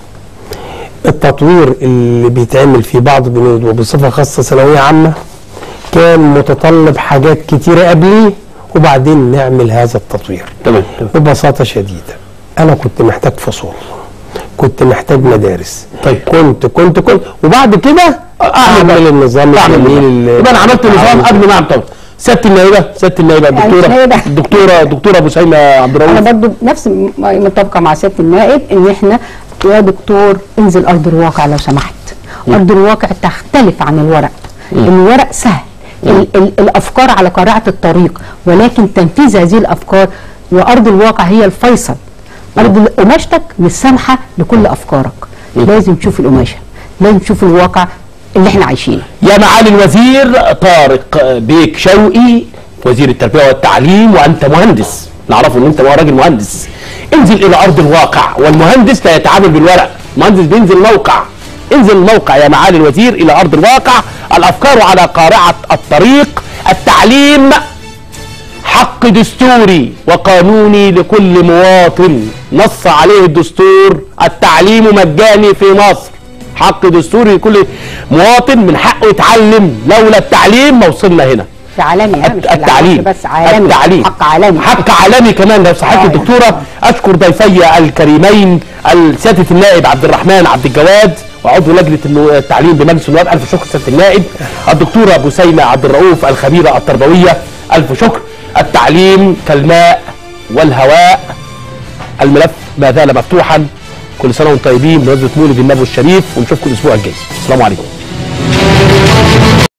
التطوير اللي بيتعمل في بعض البنود وبصفه خاصه ثانويه عامه كان متطلب حاجات كتيره قبليه وبعدين نعمل هذا التطوير تمام تمام. ببساطه شديده انا كنت محتاج فصول كنت محتاج مدارس طيب. كنت كنت كنت وبعد كده اعمل النظام اعمل الجميل اللي- يبقى انا عملت نظام قبل ما اعمل طبعا سياده النائبه سياده النائبه يعني الدكتوره النائبة. الدكتوره الدكتوره ابو سيمه عبد انا الرؤوف برضو نفس م- متفقه مع سياده النائب ان احنا يا دكتور انزل ارض الواقع لو سمحت ارض الواقع تختلف عن الورق الورق سهل ال ال الافكار على قارعه الطريق ولكن تنفيذ هذه الافكار وارض الواقع هي الفيصل ارض ال- قماشتك مش سامحه لكل افكارك لازم تشوف القماشه لازم تشوف الواقع اللي احنا عايشينه يا معالي الوزير طارق بيك شوقي وزير التربيه والتعليم وانت مهندس نعرفه ان انت راجل مهندس انزل الى ارض الواقع والمهندس لا يتعامل بالورق المهندس بينزل موقع انزل الموقع يا معالي الوزير الى ارض الواقع الافكار على قارعه الطريق التعليم حق دستوري وقانوني لكل مواطن نص عليه الدستور التعليم مجاني في مصر حق دستوري لكل مواطن من حقه يتعلم لولا التعليم ما وصلنا هنا في عالمي ها، مش في التعليم العالم بس عالمي التعليم حق عالمي حق عالمي كمان لو صحيت آه. الدكتوره اشكر ضيفي الكريمين سياده النائب عبد الرحمن عبد الجواد وعضو لجنه النو- التعليم بمجلس النواب الف شكر سياده النائب الدكتوره بسيمه عبد الرؤوف الخبيره التربويه الف شكر التعليم كالماء والهواء الملف ما زال مفتوحا كل سنه وانتم طيبين بمناسبه مولد النبوي الشريف ونشوفكم الاسبوع الجاي السلام عليكم